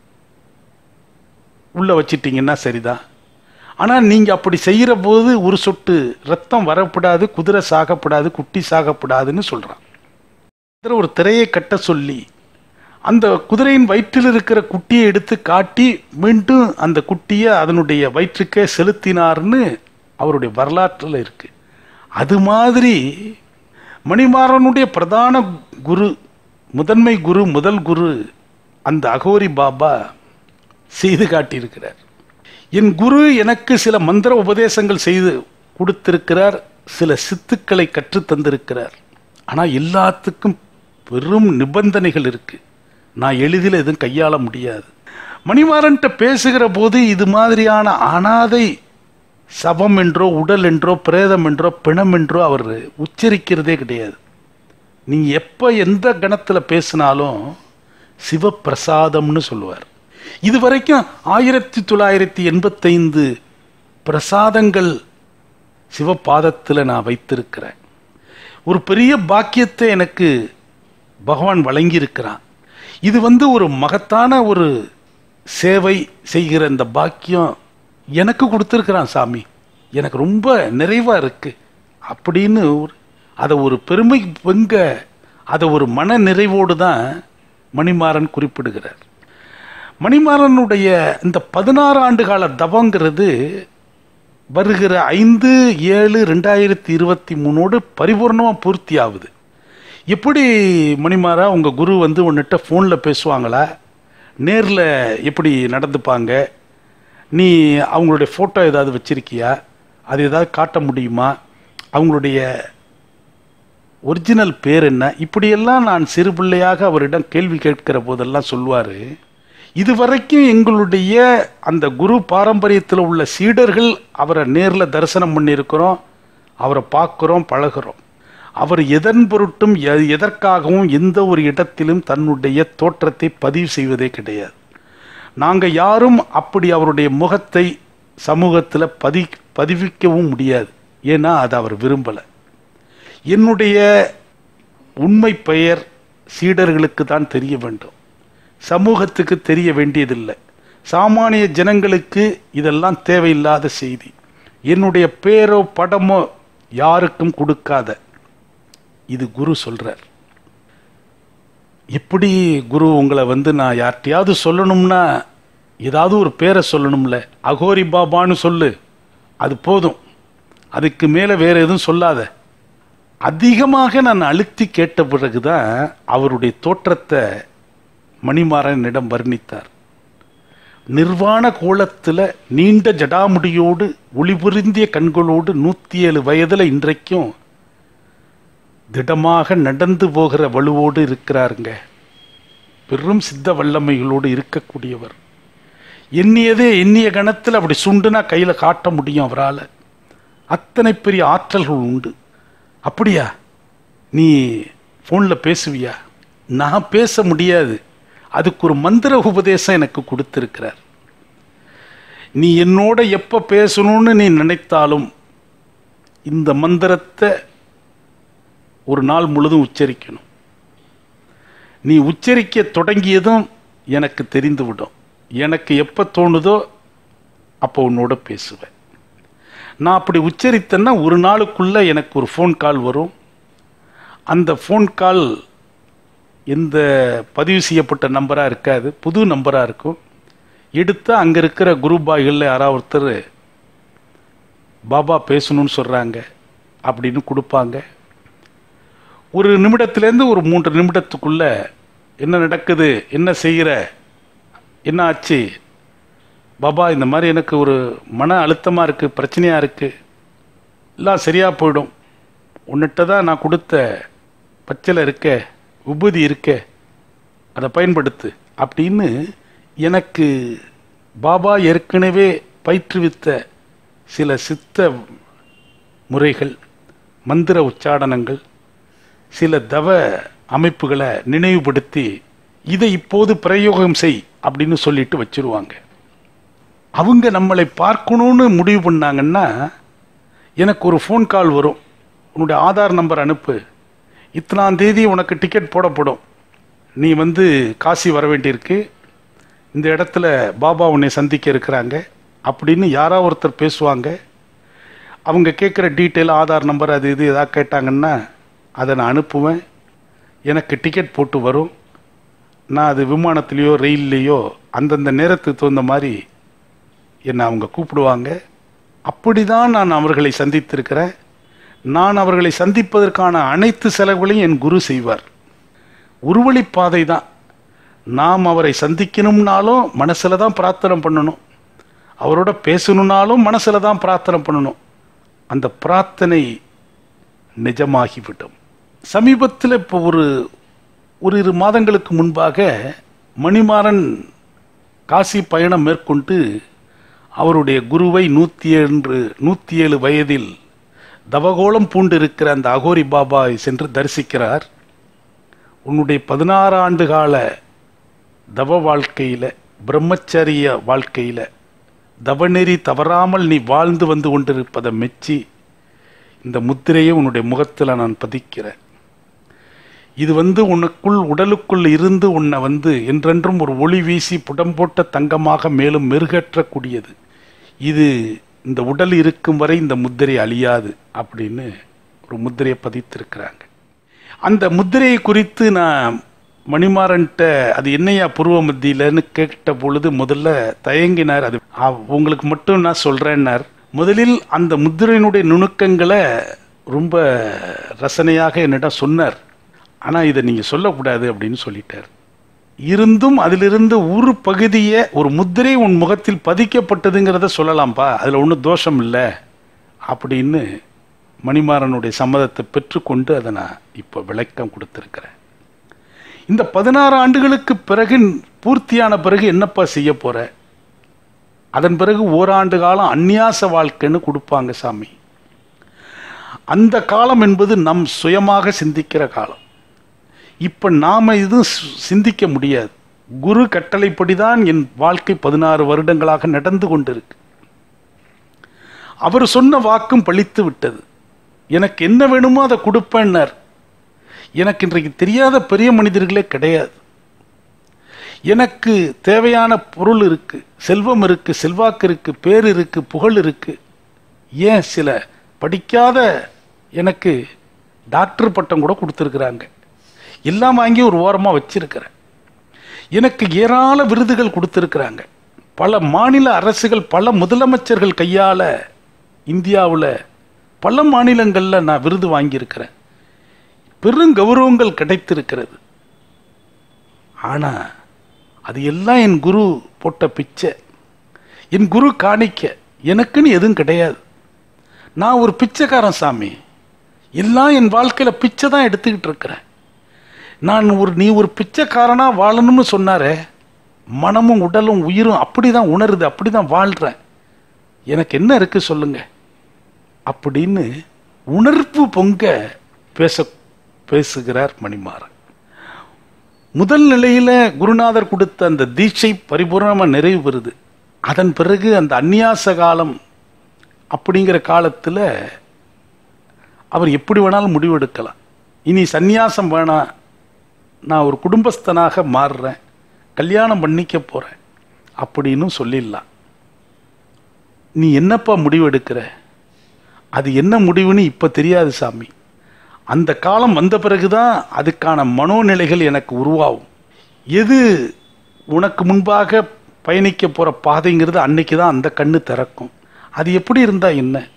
உள்ளே வச்சிட்டிங்கன்னா சரிதான் ஆனால் நீங்கள் அப்படி செய்கிற போது ஒரு சொட்டு ரத்தம் வரப்படாது குதிரை சாகப்படாது குட்டி சாகப்படாதுன்னு சொல்கிறான் ஒரு திரையை கட்ட சொல்லி அந்த குதிரையின் வயிற்றில் இருக்கிற குட்டியை எடுத்து காட்டி மீண்டும் அந்த குட்டியை அதனுடைய வயிற்றுக்கே செலுத்தினார்னு அவருடைய வரலாற்றில் இருக்கு அது மாதிரி மணிமாறனுடைய பிரதான குரு முதன்மை குரு முதல் குரு அந்த அகோரி பாபா செய்து காட்டியிருக்கிறார் என் குரு எனக்கு சில மந்திர உபதேசங்கள் செய்து கொடுத்திருக்கிறார் சில சித்துக்களை கற்றுத் தந்திருக்கிறார் ஆனால் எல்லாத்துக்கும் பெரும் நிபந்தனைகள் இருக்கு நான் எளிதில் எதுவும் கையாள முடியாது மணிமாறன்ட்ட பேசுகிற போது இது மாதிரியான அனாதை சபம் என்றோ உடல் என்றோ பிரேதம் என்றோ பிணம் என்றோ அவர் உச்சரிக்கிறதே கிடையாது நீங்க எப்போ எந்த கணத்தில் பேசினாலும் சிவப்பிரசாதம்னு சொல்லுவார் இது வரைக்கும் ஆயிரத்தி தொள்ளாயிரத்தி எண்பத்தைந்து பிரசாதங்கள் சிவபாதத்தில் நான் வைத்திருக்கிறேன் ஒரு பெரிய பாக்கியத்தை எனக்கு பகவான் வழங்கியிருக்கிறான் இது வந்து ஒரு மகத்தான ஒரு சேவை செய்கிற இந்த பாக்கியம் எனக்கு கொடுத்துருக்கிறான் சாமி எனக்கு ரொம்ப நிறைவாக இருக்கு அப்படின்னு ஒரு அதை ஒரு பெருமை பொங்க அதை ஒரு மன நிறைவோடு தான் மணிமாறன் குறிப்பிடுகிறார் மணிமாறனுடைய இந்த பதினாறு ஆண்டு கால தவங்கிறது வருகிற ஐந்து ஏழு ரெண்டாயிரத்தி இருபத்தி மூணோடு பரிபூர்ணமாக பூர்த்தி ஆகுது எப்படி மணிமாரா உங்கள் குரு வந்து உன்னிட்ட ஃபோனில் பேசுவாங்களா நேரில் எப்படி நடந்துப்பாங்க நீ அவங்களுடைய ஃபோட்டோ ஏதாவது வச்சிருக்கியா அது ஏதாவது காட்ட முடியுமா அவங்களுடைய ஒரிஜினல் பேர் என்ன இப்படியெல்லாம் நான் சிறு பிள்ளையாக அவரிடம் கேள்வி கேட்கிற போதெல்லாம் சொல்லுவார் இதுவரைக்கும் எங்களுடைய அந்த குரு பாரம்பரியத்தில் உள்ள சீடர்கள் அவரை நேரில் தரிசனம் பண்ணியிருக்கிறோம் அவரை பார்க்குறோம் பழகுறோம் அவர் எதன் பொருட்டும் எ- எதற்காகவும் எந்த ஒரு இடத்திலும் தன்னுடைய தோற்றத்தை பதிவு செய்வதே கிடையாது நாங்கள் யாரும் அப்படி அவருடைய முகத்தை சமூகத்தில் பதி பதிவிக்கவும் முடியாது ஏன்னா அது அவர் விரும்பலை என்னுடைய உண்மை பெயர் சீடர்களுக்கு தான் தெரிய வேண்டும் சமூகத்துக்கு தெரிய வேண்டியதில்லை சாமானிய ஜனங்களுக்கு இதெல்லாம் தேவையில்லாத செய்தி என்னுடைய பேரோ படமோ யாருக்கும் கொடுக்காத இது குரு சொல்றார் எப்படி குரு உங்களை வந்து நான் யார்கிட்டயாவது சொல்லணும்னா ஏதாவது ஒரு பேரை சொல்லணும்ல அகோரி பாபான்னு சொல்லு அது போதும் அதுக்கு மேலே வேற எதுவும் சொல்லாத அதிகமாக நான் அழுத்தி கேட்ட பிறகுதான் அவருடைய தோற்றத்தை மணிமாறனிடம் வர்ணித்தார் நிர்வாண கோலத்தில் நீண்ட ஜடாமுடியோடு ஒளிபுரிந்திய கண்களோடு நூற்றி ஏழு வயதில் இன்றைக்கும் திடமாக நடந்து போகிற வலுவோடு இருக்கிறாருங்க பெரும் சித்த வல்லமைகளோடு இருக்கக்கூடியவர் எண்ணியதே எண்ணிய கணத்தில் அப்படி சுண்டுனா கையில் காட்ட முடியும் அவரால் அத்தனை பெரிய ஆற்றல்கள் உண்டு அப்படியா நீ ஃபோனில் பேசுவியா நான் பேச முடியாது அதுக்கு ஒரு மந்திர உபதேசம் எனக்கு கொடுத்திருக்கிறார் நீ என்னோட எப்போ பேசணும்னு நீ நினைத்தாலும் இந்த மந்திரத்தை ஒரு நாள் முழுதும் உச்சரிக்கணும் நீ உச்சரிக்க தொடங்கியதும் எனக்கு தெரிந்துவிடும் எனக்கு எப்போ தோணுதோ அப்போ உன்னோட பேசுவேன் நான் அப்படி உச்சரித்தேன்னா ஒரு நாளுக்குள்ள எனக்கு ஒரு ஃபோன் கால் வரும் அந்த ஃபோன் கால் எந்த பதிவு செய்யப்பட்ட நம்பராக இருக்காது புது நம்பராக இருக்கும் எடுத்து அங்கே இருக்கிற குரூப் பாய்களில் யாராவது ஒருத்தர் பாபா பேசணும்னு சொல்கிறாங்க அப்படின்னு கொடுப்பாங்க ஒரு நிமிடத்துலேருந்து ஒரு மூன்று நிமிடத்துக்குள்ள என்ன நடக்குது என்ன செய்கிற என்ன ஆச்சு பாபா இந்த மாதிரி எனக்கு ஒரு மன அழுத்தமாக இருக்குது பிரச்சனையாக இருக்குது எல்லாம் சரியாக போயிடும் உன்னிட்ட தான் நான் கொடுத்த பச்சளை இருக்க உபதி இருக்க அதை பயன்படுத்து அப்படின்னு எனக்கு பாபா ஏற்கனவே பயிற்றுவித்த சில சித்த முறைகள் மந்திர உச்சாடனங்கள் சில தவ அமைப்புகளை நினைவுபடுத்தி இதை இப்போது பிரயோகம் செய் அப்படின்னு சொல்லிட்டு வச்சிருவாங்க அவங்க நம்மளை பார்க்கணும்னு முடிவு பண்ணாங்கன்னா எனக்கு ஒரு ஃபோன் கால் வரும் உன்னுடைய ஆதார் நம்பர் அனுப்பு இத்தனாம் தேதி உனக்கு டிக்கெட் போடப்படும் நீ வந்து காசி வர வேண்டியிருக்கு இந்த இடத்துல பாபா உன்னை சந்திக்க இருக்கிறாங்க அப்படின்னு யாரோ ஒருத்தர் பேசுவாங்க அவங்க கேட்குற டீட்டெயில் ஆதார் நம்பர் அது இது எதாவது கேட்டாங்கன்னா அதை நான் அனுப்புவேன் எனக்கு டிக்கெட் போட்டு வரும் நான் அது விமானத்துலேயோ ரயில்லையோ அந்தந்த நேரத்துக்கு தகுந்த மாதிரி என்னை அவங்க கூப்பிடுவாங்க அப்படி தான் நான் அவர்களை சந்தித்திருக்கிறேன் நான் அவர்களை சந்திப்பதற்கான அனைத்து செலவுகளையும் என் குரு செய்வார் உருவழிப்பாதை தான் நாம் அவரை சந்திக்கணும்னாலும் மனசில் தான் பிரார்த்தனை பண்ணணும் அவரோட பேசணும்னாலும் மனசில் தான் பிரார்த்தனை பண்ணணும் அந்த பிரார்த்தனை நிஜமாகிவிடும் சமீபத்தில் இப்போ ஒரு ஒரு இரு மாதங்களுக்கு முன்பாக மணிமாறன் காசி பயணம் மேற்கொண்டு அவருடைய குருவை நூற்றி ஏழு நூற்றி ஏழு வயதில் தவகோலம் பூண்டு இருக்கிற அந்த அகோரி பாபாவை சென்று தரிசிக்கிறார் உன்னுடைய பதினாறு ஆண்டு கால தவ வாழ்க்கையில் பிரம்மச்சரிய வாழ்க்கையில் தவநெறி தவறாமல் நீ வாழ்ந்து வந்து கொண்டிருப்பதை மெச்சி இந்த முத்திரையை உன்னுடைய முகத்தில் நான் பதிக்கிறேன் இது வந்து உனக்குள் உடலுக்குள் இருந்து உன்னை வந்து என்றென்றும் ஒரு ஒளி வீசி புடம் போட்ட தங்கமாக மேலும் மெருகேற்றக்கூடியது இது இந்த உடல் இருக்கும் வரை இந்த முத்திரை அழியாது அப்படின்னு ஒரு முத்திரையை பதித்திருக்கிறாங்க அந்த முத்திரையை குறித்து நான் மணிமாறன்ட்ட அது என்னையா பூர்வ மத்தியிலன்னு கேட்ட பொழுது முதல்ல தயங்கினார் அது "ஆ, உங்களுக்கு மட்டும் நான் சொல்றேன்னார் முதலில் அந்த முத்திரையினுடைய நுணுக்கங்களை ரொம்ப ரசனையாக என்னிடம் சொன்னார் ஆனால் இதை நீங்கள் சொல்லக்கூடாது அப்படின்னு சொல்லிட்டார் இருந்தும் அதிலிருந்து ஒரு பகுதியை ஒரு முத்திரை உன் முகத்தில் பதிக்கப்பட்டதுங்கிறத சொல்லலாம்ப்பா அதில் ஒன்றும் தோஷம் இல்லை அப்படின்னு மணிமாறனுடைய சம்மதத்தை பெற்றுக்கொண்டு அதை நான் இப்போ விளக்கம் கொடுத்துருக்கிறேன் இந்த பதினாறு ஆண்டுகளுக்கு பிறகு பூர்த்தியான பிறகு என்னப்பா செய்ய போற அதன் பிறகு ஓராண்டு காலம் அந்நியாச வாழ்க்கைன்னு கொடுப்பாங்க சாமி அந்த காலம் என்பது நம் சுயமாக சிந்திக்கிற காலம் இப்ப நாம இது சிந்திக்க முடியாது குரு கட்டளைப்படி தான் என் வாழ்க்கை பதினாறு வருடங்களாக நடந்து கொண்டிருக்கு அவர் சொன்ன வாக்கும் பழித்து விட்டது எனக்கு என்ன வேணுமோ அதை கொடுப்பேன்னார் எனக்கு இன்றைக்கு தெரியாத பெரிய மனிதர்களே கிடையாது எனக்கு தேவையான பொருள் இருக்கு செல்வம் இருக்கு செல்வாக்கு இருக்கு பேர் இருக்கு புகழ் இருக்கு ஏன் சில படிக்காத எனக்கு டாக்டர் பட்டம் கூட கொடுத்துருக்குறாங்க எல்லாம் வாங்கி ஒரு ஓரமாக வச்சிருக்கிறேன் எனக்கு ஏராள விருதுகள் கொடுத்துருக்குறாங்க பல மாநில அரசுகள் பல முதலமைச்சர்கள் கையால் இந்தியாவில் பல மாநிலங்களில் நான் விருது வாங்கியிருக்கிறேன் பெரும் கௌரவங்கள் கிடைத்திருக்கிறது ஆனால் அது எல்லாம் என் குரு போட்ட பிச்சை என் குரு காணிக்க எனக்குன்னு எதுவும் கிடையாது நான் ஒரு பிச்சைக்காரன் சாமி எல்லாம் என் வாழ்க்கையில் பிச்சை தான் எடுத்துக்கிட்டு இருக்கிறேன் நான் ஒரு நீ ஒரு பிச்சைக்காரனா வாழணும்னு சொன்னாரே மனமும் உடலும் உயிரும் அப்படி தான் உணருது அப்படி தான் வாழ்கிறேன் எனக்கு என்ன இருக்கு சொல்லுங்க அப்படின்னு உணர்வு பொங்க பேச பேசுகிறார் மணிமாறன் முதல் நிலையில குருநாதர் கொடுத்த அந்த தீட்சை பரிபூர்ணமா நிறைவு பெறுது அதன் பிறகு அந்த அந்நியாச காலம் அப்படிங்கிற காலத்துல அவர் எப்படி வேணாலும் முடிவெடுக்கலாம் இனி சந்நியாசம் வேணாம் நான் ஒரு குடும்பஸ்தனாக மாறுறேன் கல்யாணம் பண்ணிக்க போறேன் அப்படின்னு சொல்லிடலாம் நீ என்னப்பா முடிவெடுக்கிற அது என்ன முடிவுன்னு இப்ப தெரியாது சாமி அந்த காலம் வந்த பிறகுதான் அதுக்கான மனோநிலைகள் எனக்கு உருவாகும் எது உனக்கு முன்பாக பயணிக்க போற பாதைங்கிறது அன்னைக்கு தான் அந்த கண்ணு திறக்கும் அது எப்படி இருந்தா என்ன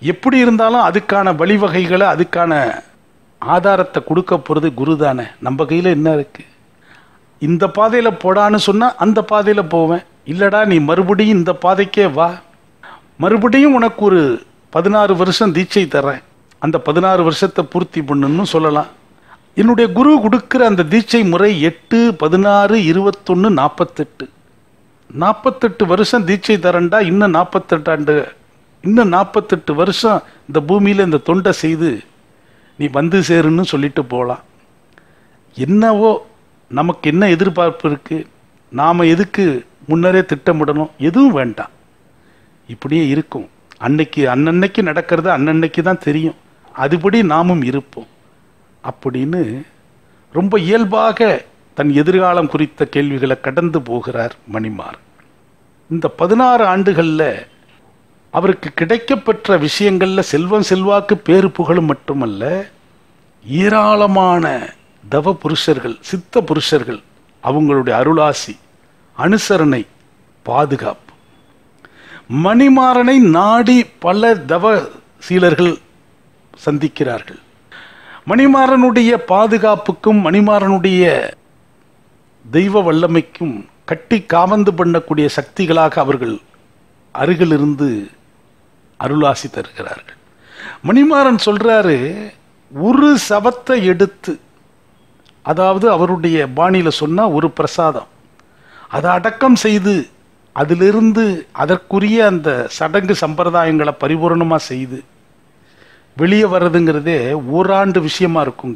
எப்படி இருந்தாலும் அதுக்கான வழிவகைகளை அதுக்கான ஆதாரத்தை கொடுக்க போகிறது குரு தானே நம்ம கையில் என்ன இருக்கு இந்த பாதையில் போடான்னு சொன்னால் அந்த பாதையில் போவேன் இல்லடா நீ மறுபடியும் இந்த பாதைக்கே வா மறுபடியும் உனக்கு ஒரு பதினாறு வருஷம் தீட்சை தரேன் அந்த பதினாறு வருஷத்தை பூர்த்தி பண்ணுன்னு சொல்லலாம் என்னுடைய குரு கொடுக்குற அந்த தீட்சை முறை எட்டு பதினாறு இருபத்தொன்று நாற்பத்தெட்டு நாற்பத்தெட்டு வருஷம் தீட்சை தரண்டா இன்னும் நாற்பத்தெட்டு ஆண்டு இன்னும் நாற்பத்தெட்டு வருஷம் இந்த பூமியில் இந்த தொண்டை செய்து நீ வந்து சேருன்னு சொல்லிட்டு போகலாம் என்னவோ நமக்கு என்ன எதிர்பார்ப்பு இருக்கு நாம் எதுக்கு முன்னரே திட்டமிடணும் எதுவும் வேண்டாம் இப்படியே இருக்கும் அன்னைக்கு அன்னன்னைக்கு நடக்கிறது அன்னன்னைக்கு தான் தெரியும் அதுபடி நாமும் இருப்போம் அப்படின்னு ரொம்ப இயல்பாக தன் எதிர்காலம் குறித்த கேள்விகளை கடந்து போகிறார் மணிமார் இந்த பதினாறு ஆண்டுகளில் அவருக்கு கிடைக்கப்பெற்ற விஷயங்களில் செல்வம் செல்வாக்கு பேரு புகழும் மட்டுமல்ல ஏராளமான தவ புருஷர்கள் சித்த புருஷர்கள் அவங்களுடைய அருளாசி அனுசரணை பாதுகாப்பு மணிமாறனை நாடி பல தவ சீலர்கள் சந்திக்கிறார்கள் மணிமாறனுடைய பாதுகாப்புக்கும் மணிமாறனுடைய தெய்வ வல்லமைக்கும் கட்டி காவந்து பண்ணக்கூடிய சக்திகளாக அவர்கள் அருகிலிருந்து அருளாசி தருகிறார்கள் மணிமாறன் சொல்றாரு ஒரு சவத்தை எடுத்து அதாவது அவருடைய பாணியில சொன்னா ஒரு பிரசாதம் அதை அடக்கம் செய்து அதிலிருந்து அதற்குரிய அந்த சடங்கு சம்பிரதாயங்களை பரிபூரணமா செய்து வெளியே வர்றதுங்கிறதே ஓராண்டு விஷயமா இருக்குங்க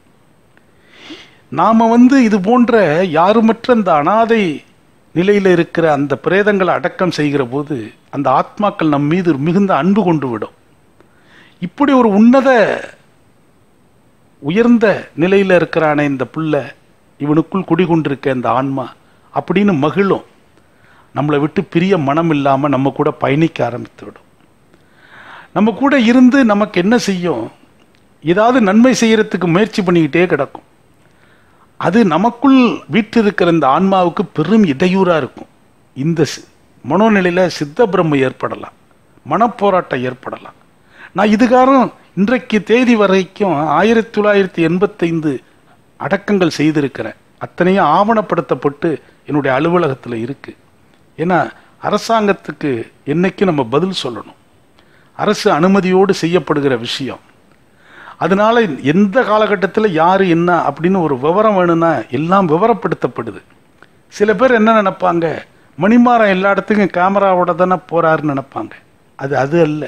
நாம வந்து இது போன்ற யாருமற்ற அந்த அனாதை நிலையில இருக்கிற அந்த பிரேதங்களை அடக்கம் செய்கிற போது அந்த ஆத்மாக்கள் நம் மீது மிகுந்த அன்பு கொண்டு விடும் இப்படி ஒரு உன்னத உயர்ந்த நிலையில இருக்கிறானே இந்த புள்ள இவனுக்குள் குடிகொண்டிருக்க இந்த ஆன்மா அப்படின்னு மகிழும் நம்மளை விட்டு பிரிய மனம் இல்லாம நம்ம கூட பயணிக்க ஆரம்பித்து விடும் நம்ம கூட இருந்து நமக்கு என்ன செய்யும் ஏதாவது நன்மை செய்யறதுக்கு முயற்சி பண்ணிக்கிட்டே கிடக்கும் அது நமக்குள் வீற்றிருக்கிற இந்த ஆன்மாவுக்கு பெரும் இடையூறா இருக்கும் இந்த சி- மனோநிலையில சித்த பிரம்ம ஏற்படலாம் மனப்போராட்டம் ஏற்படலாம் நான் இதுகாரம் இன்றைக்கு தேதி வரைக்கும் ஆயிரத்தி தொள்ளாயிரத்தி எண்பத்தைந்து அடக்கங்கள் செய்திருக்கிறேன் அத்தனையும் ஆவணப்படுத்தப்பட்டு என்னுடைய அலுவலகத்தில் இருக்கு ஏன்னா அரசாங்கத்துக்கு என்னைக்கு நம்ம பதில் சொல்லணும் அரசு அனுமதியோடு செய்யப்படுகிற விஷயம் அதனால எந்த காலகட்டத்தில் யார் என்ன அப்படின்னு ஒரு விவரம் வேணும்னா எல்லாம் விவரப்படுத்தப்படுது சில பேர் என்ன நினைப்பாங்க மணிமாறன் எல்லா இடத்துக்கும் கேமராவோட தானே போறாருன்னு நினைப்பாங்க அது அது அல்ல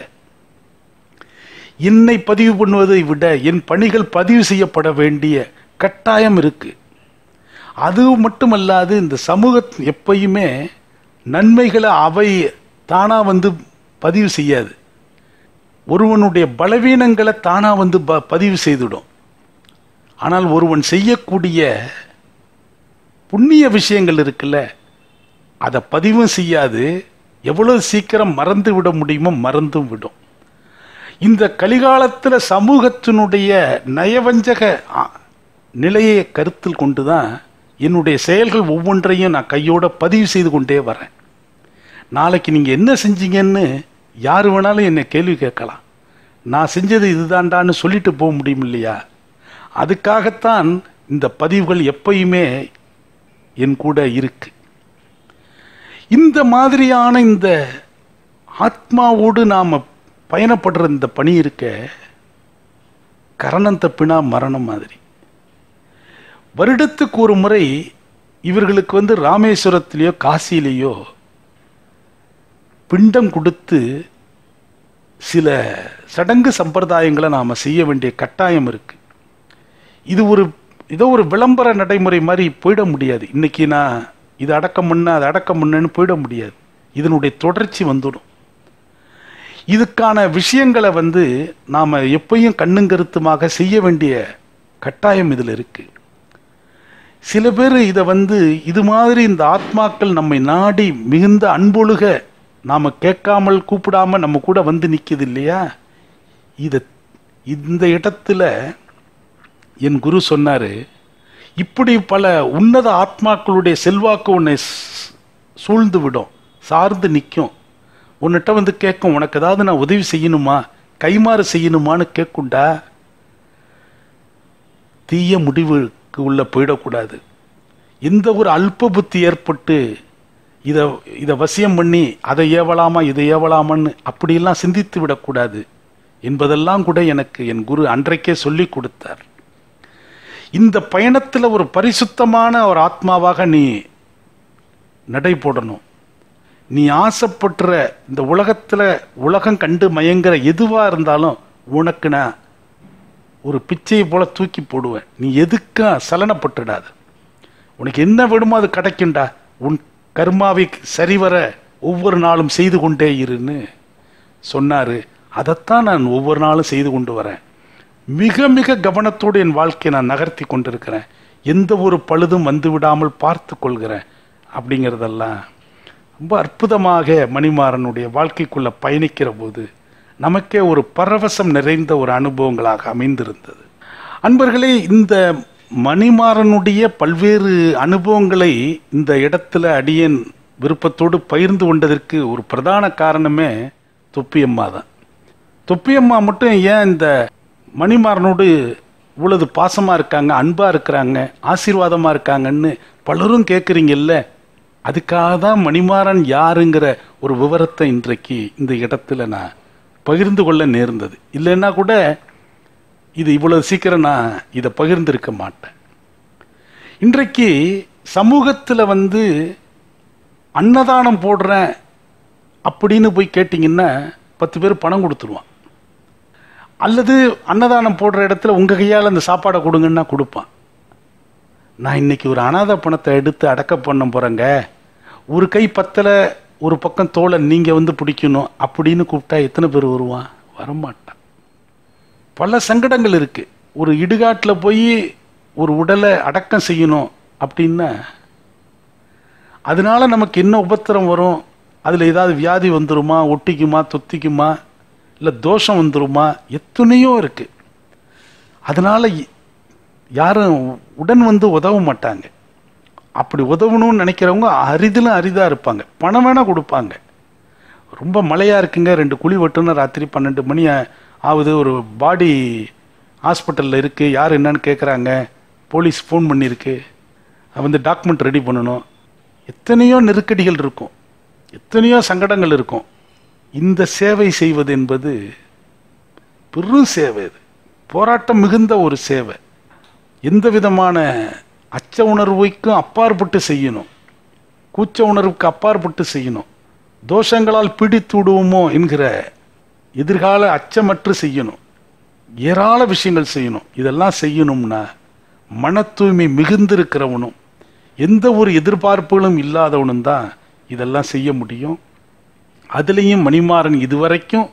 என்னை பதிவு பண்ணுவதை விட என் பணிகள் பதிவு செய்யப்பட வேண்டிய கட்டாயம் இருக்கு அது மட்டுமல்லாது இந்த சமூகம் எப்பயுமே நன்மைகளை அவை தானா வந்து பதிவு செய்யாது ஒருவனுடைய பலவீனங்களை தானா வந்து ப- பதிவு செய்துடும் ஆனால் ஒருவன் செய்யக்கூடிய புண்ணிய விஷயங்கள் இருக்குல்ல அதை பதிவும் செய்யாது எவ்வளவு சீக்கிரம் மறந்து விட முடியுமோ மறந்தும் விடும் இந்த கலிகாலத்தில் சமூகத்தினுடைய நயவஞ்சக ஆ, நிலையை கருத்தில் கொண்டு தான் என்னுடைய செயல்கள் ஒவ்வொன்றையும் நான் கையோட பதிவு செய்து கொண்டே வரேன் நாளைக்கு நீங்கள் என்ன செஞ்சீங்கன்னு யார் வேணாலும் என்னை கேள்வி கேட்கலாம் நான் செஞ்சது இதுதான்டான்னு சொல்லிட்டு போக முடியும் இல்லையா அதுக்காகத்தான் இந்த பதிவுகள் எப்பயுமே என் கூட இருக்கு இந்த மாதிரியான இந்த ஆத்மாவோடு நாம் பயணப்படுற இந்த பணி இருக்க கரணம் தப்பினா மரணம் மாதிரி வருடத்துக்கு ஒரு முறை இவர்களுக்கு வந்து ராமேஸ்வரத்திலேயோ காசியிலேயோ பிண்டம் கொடுத்து சில சடங்கு சம்பிரதாயங்களை நாம் செய்ய வேண்டிய கட்டாயம் இருக்கு இது ஒரு ஏதோ ஒரு விளம்பர நடைமுறை மாதிரி போயிட முடியாது இன்னைக்கு நான் இது அடக்கம் பண்ண அது அடக்கம் பண்ணேன்னு போயிட முடியாது இதனுடைய தொடர்ச்சி வந்துடும் இதுக்கான விஷயங்களை வந்து நாம் எப்பயும் கண்ணும் கருத்துமாக செய்ய வேண்டிய கட்டாயம் இதில் இருக்கு சில பேர் இதை வந்து இது மாதிரி இந்த ஆத்மாக்கள் நம்மை நாடி மிகுந்த அன்பொழுக நாம் கேட்காமல் கூப்பிடாம நம்ம கூட வந்து நிற்கிது இல்லையா இதை இந்த இடத்துல என் குரு சொன்னாரு இப்படி பல உன்னத ஆத்மாக்களுடைய செல்வாக்கு உன்னை ஸ்- சூழ்ந்து விடும் சார்ந்து நிற்கும் உன்னிட்ட வந்து கேட்கும் உனக்கு ஏதாவது நான் உதவி செய்யணுமா கைமாறு செய்யணுமான்னு கேட்குண்டா தீய முடிவுக்கு உள்ள போயிடக்கூடாது இந்த ஒரு அல்ப புத்தி ஏற்பட்டு இதை இதை வசியம் பண்ணி அதை ஏவலாமா இதை ஏவலாமான்னு அப்படியெல்லாம் சிந்தித்து விடக்கூடாது என்பதெல்லாம் கூட எனக்கு என் குரு அன்றைக்கே சொல்லி கொடுத்தார் இந்த பயணத்தில் ஒரு பரிசுத்தமான ஒரு ஆத்மாவாக நீ நடை போடணும் நீ ஆசைப்படுற இந்த உலகத்தில் உலகம் கண்டு மயங்குற எதுவாக இருந்தாலும் உனக்கு நான் ஒரு பிச்சையை போல தூக்கி போடுவேன் நீ எதுக்கும் சலனப்பட்டுடாது உனக்கு என்ன வேணுமோ அது கிடைக்கும்டா உன் கர்மாவை சரிவர ஒவ்வொரு நாளும் செய்து கொண்டே இருன்னு சொன்னார் அதைத்தான் நான் ஒவ்வொரு நாளும் செய்து கொண்டு வரேன் மிக மிக கவனத்தோடு என் வாழ்க்கையை நான் நகர்த்தி கொண்டிருக்கிறேன் எந்த ஒரு பழுதும் வந்து விடாமல் பார்த்து கொள்கிறேன் அப்படிங்கிறதெல்லாம் ரொம்ப அற்புதமாக மணிமாறனுடைய வாழ்க்கைக்குள்ள பயணிக்கிற போது நமக்கே ஒரு பரவசம் நிறைந்த ஒரு அனுபவங்களாக அமைந்திருந்தது அன்பர்களே இந்த மணிமாறனுடைய பல்வேறு அனுபவங்களை இந்த இடத்துல அடியேன் விருப்பத்தோடு பகிர்ந்து கொண்டதற்கு ஒரு பிரதான காரணமே தொப்பியம்மா தான் தொப்பியம்மா மட்டும் ஏன் இந்த மணிமாறனோடு இவ்வளவு பாசமாக இருக்காங்க அன்பாக இருக்கிறாங்க ஆசீர்வாதமாக இருக்காங்கன்னு பலரும் கேட்குறீங்கல்ல அதுக்காக தான் மணிமாறன் யாருங்கிற ஒரு விவரத்தை இன்றைக்கு இந்த இடத்துல நான் பகிர்ந்து கொள்ள நேர்ந்தது இல்லைன்னா கூட இது இவ்வளவு சீக்கிரம் நான் இதை பகிர்ந்திருக்க மாட்டேன் இன்றைக்கு சமூகத்தில் வந்து அன்னதானம் போடுறேன் அப்படின்னு போய் கேட்டிங்கன்னா பத்து பேர் பணம் கொடுத்துருவான் அல்லது அன்னதானம் போடுற இடத்துல உங்கள் கையால் அந்த சாப்பாடை கொடுங்கன்னா கொடுப்பான் நான் இன்னைக்கு ஒரு அனாதை பணத்தை எடுத்து அடக்க பண்ண போகிறேங்க ஒரு கை பத்தலை ஒரு பக்கம் தோலை நீங்கள் வந்து பிடிக்கணும் அப்படின்னு கூப்பிட்டா எத்தனை பேர் வருவான் வரமாட்டான் பல சங்கடங்கள் இருக்கு ஒரு இடுகாட்டில் போய் ஒரு உடலை அடக்கம் செய்யணும் அப்படின்னா அதனால நமக்கு என்ன உபத்திரம் வரும் அதில் ஏதாவது வியாதி வந்துருமா ஒட்டிக்குமா தொத்திக்குமா இல்லை தோஷம் வந்துருமா எத்தனையோ இருக்கு அதனால யாரும் உடன் வந்து உதவ மாட்டாங்க அப்படி உதவணும்னு நினைக்கிறவங்க அரிதிலும் அரிதாக இருப்பாங்க பணம் வேணால் கொடுப்பாங்க ரொம்ப மழையாக இருக்குங்க ரெண்டு குழி வெட்டுன்னு ராத்திரி பன்னெண்டு மணி ஆகுது ஒரு பாடி ஹாஸ்பிட்டலில் இருக்குது யார் என்னன்னு கேட்குறாங்க போலீஸ் ஃபோன் பண்ணியிருக்கு வந்து டாக்குமெண்ட் ரெடி பண்ணணும் எத்தனையோ நெருக்கடிகள் இருக்கும் எத்தனையோ சங்கடங்கள் இருக்கும் இந்த சேவை செய்வது என்பது பெரும் சேவை இது போராட்டம் மிகுந்த ஒரு சேவை எந்த விதமான அச்ச உணர்வுக்கும் அப்பாற்பட்டு செய்யணும் கூச்ச உணர்வுக்கு அப்பாற்பட்டு செய்யணும் தோஷங்களால் பிடித்து விடுவோமோ என்கிற எதிர்கால அச்சமற்று செய்யணும் ஏராள விஷயங்கள் செய்யணும் இதெல்லாம் செய்யணும்னா மன தூய்மை மிகுந்திருக்கிறவனும் எந்த ஒரு எதிர்பார்ப்புகளும் இல்லாதவனும் தான் இதெல்லாம் செய்ய முடியும் அதுலேயும் மணிமாறன் இதுவரைக்கும்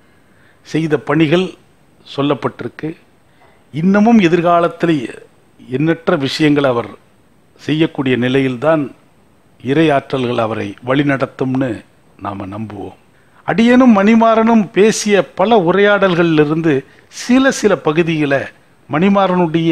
செய்த பணிகள் சொல்லப்பட்டிருக்கு இன்னமும் எதிர்காலத்தில் எண்ணற்ற விஷயங்கள் அவர் செய்யக்கூடிய நிலையில்தான் இறை ஆற்றல்கள் அவரை வழிநடத்தும்னு நாம் நம்புவோம் அடியனும் மணிமாறனும் பேசிய பல உரையாடல்களிலிருந்து சில சில பகுதிகளை மணிமாறனுடைய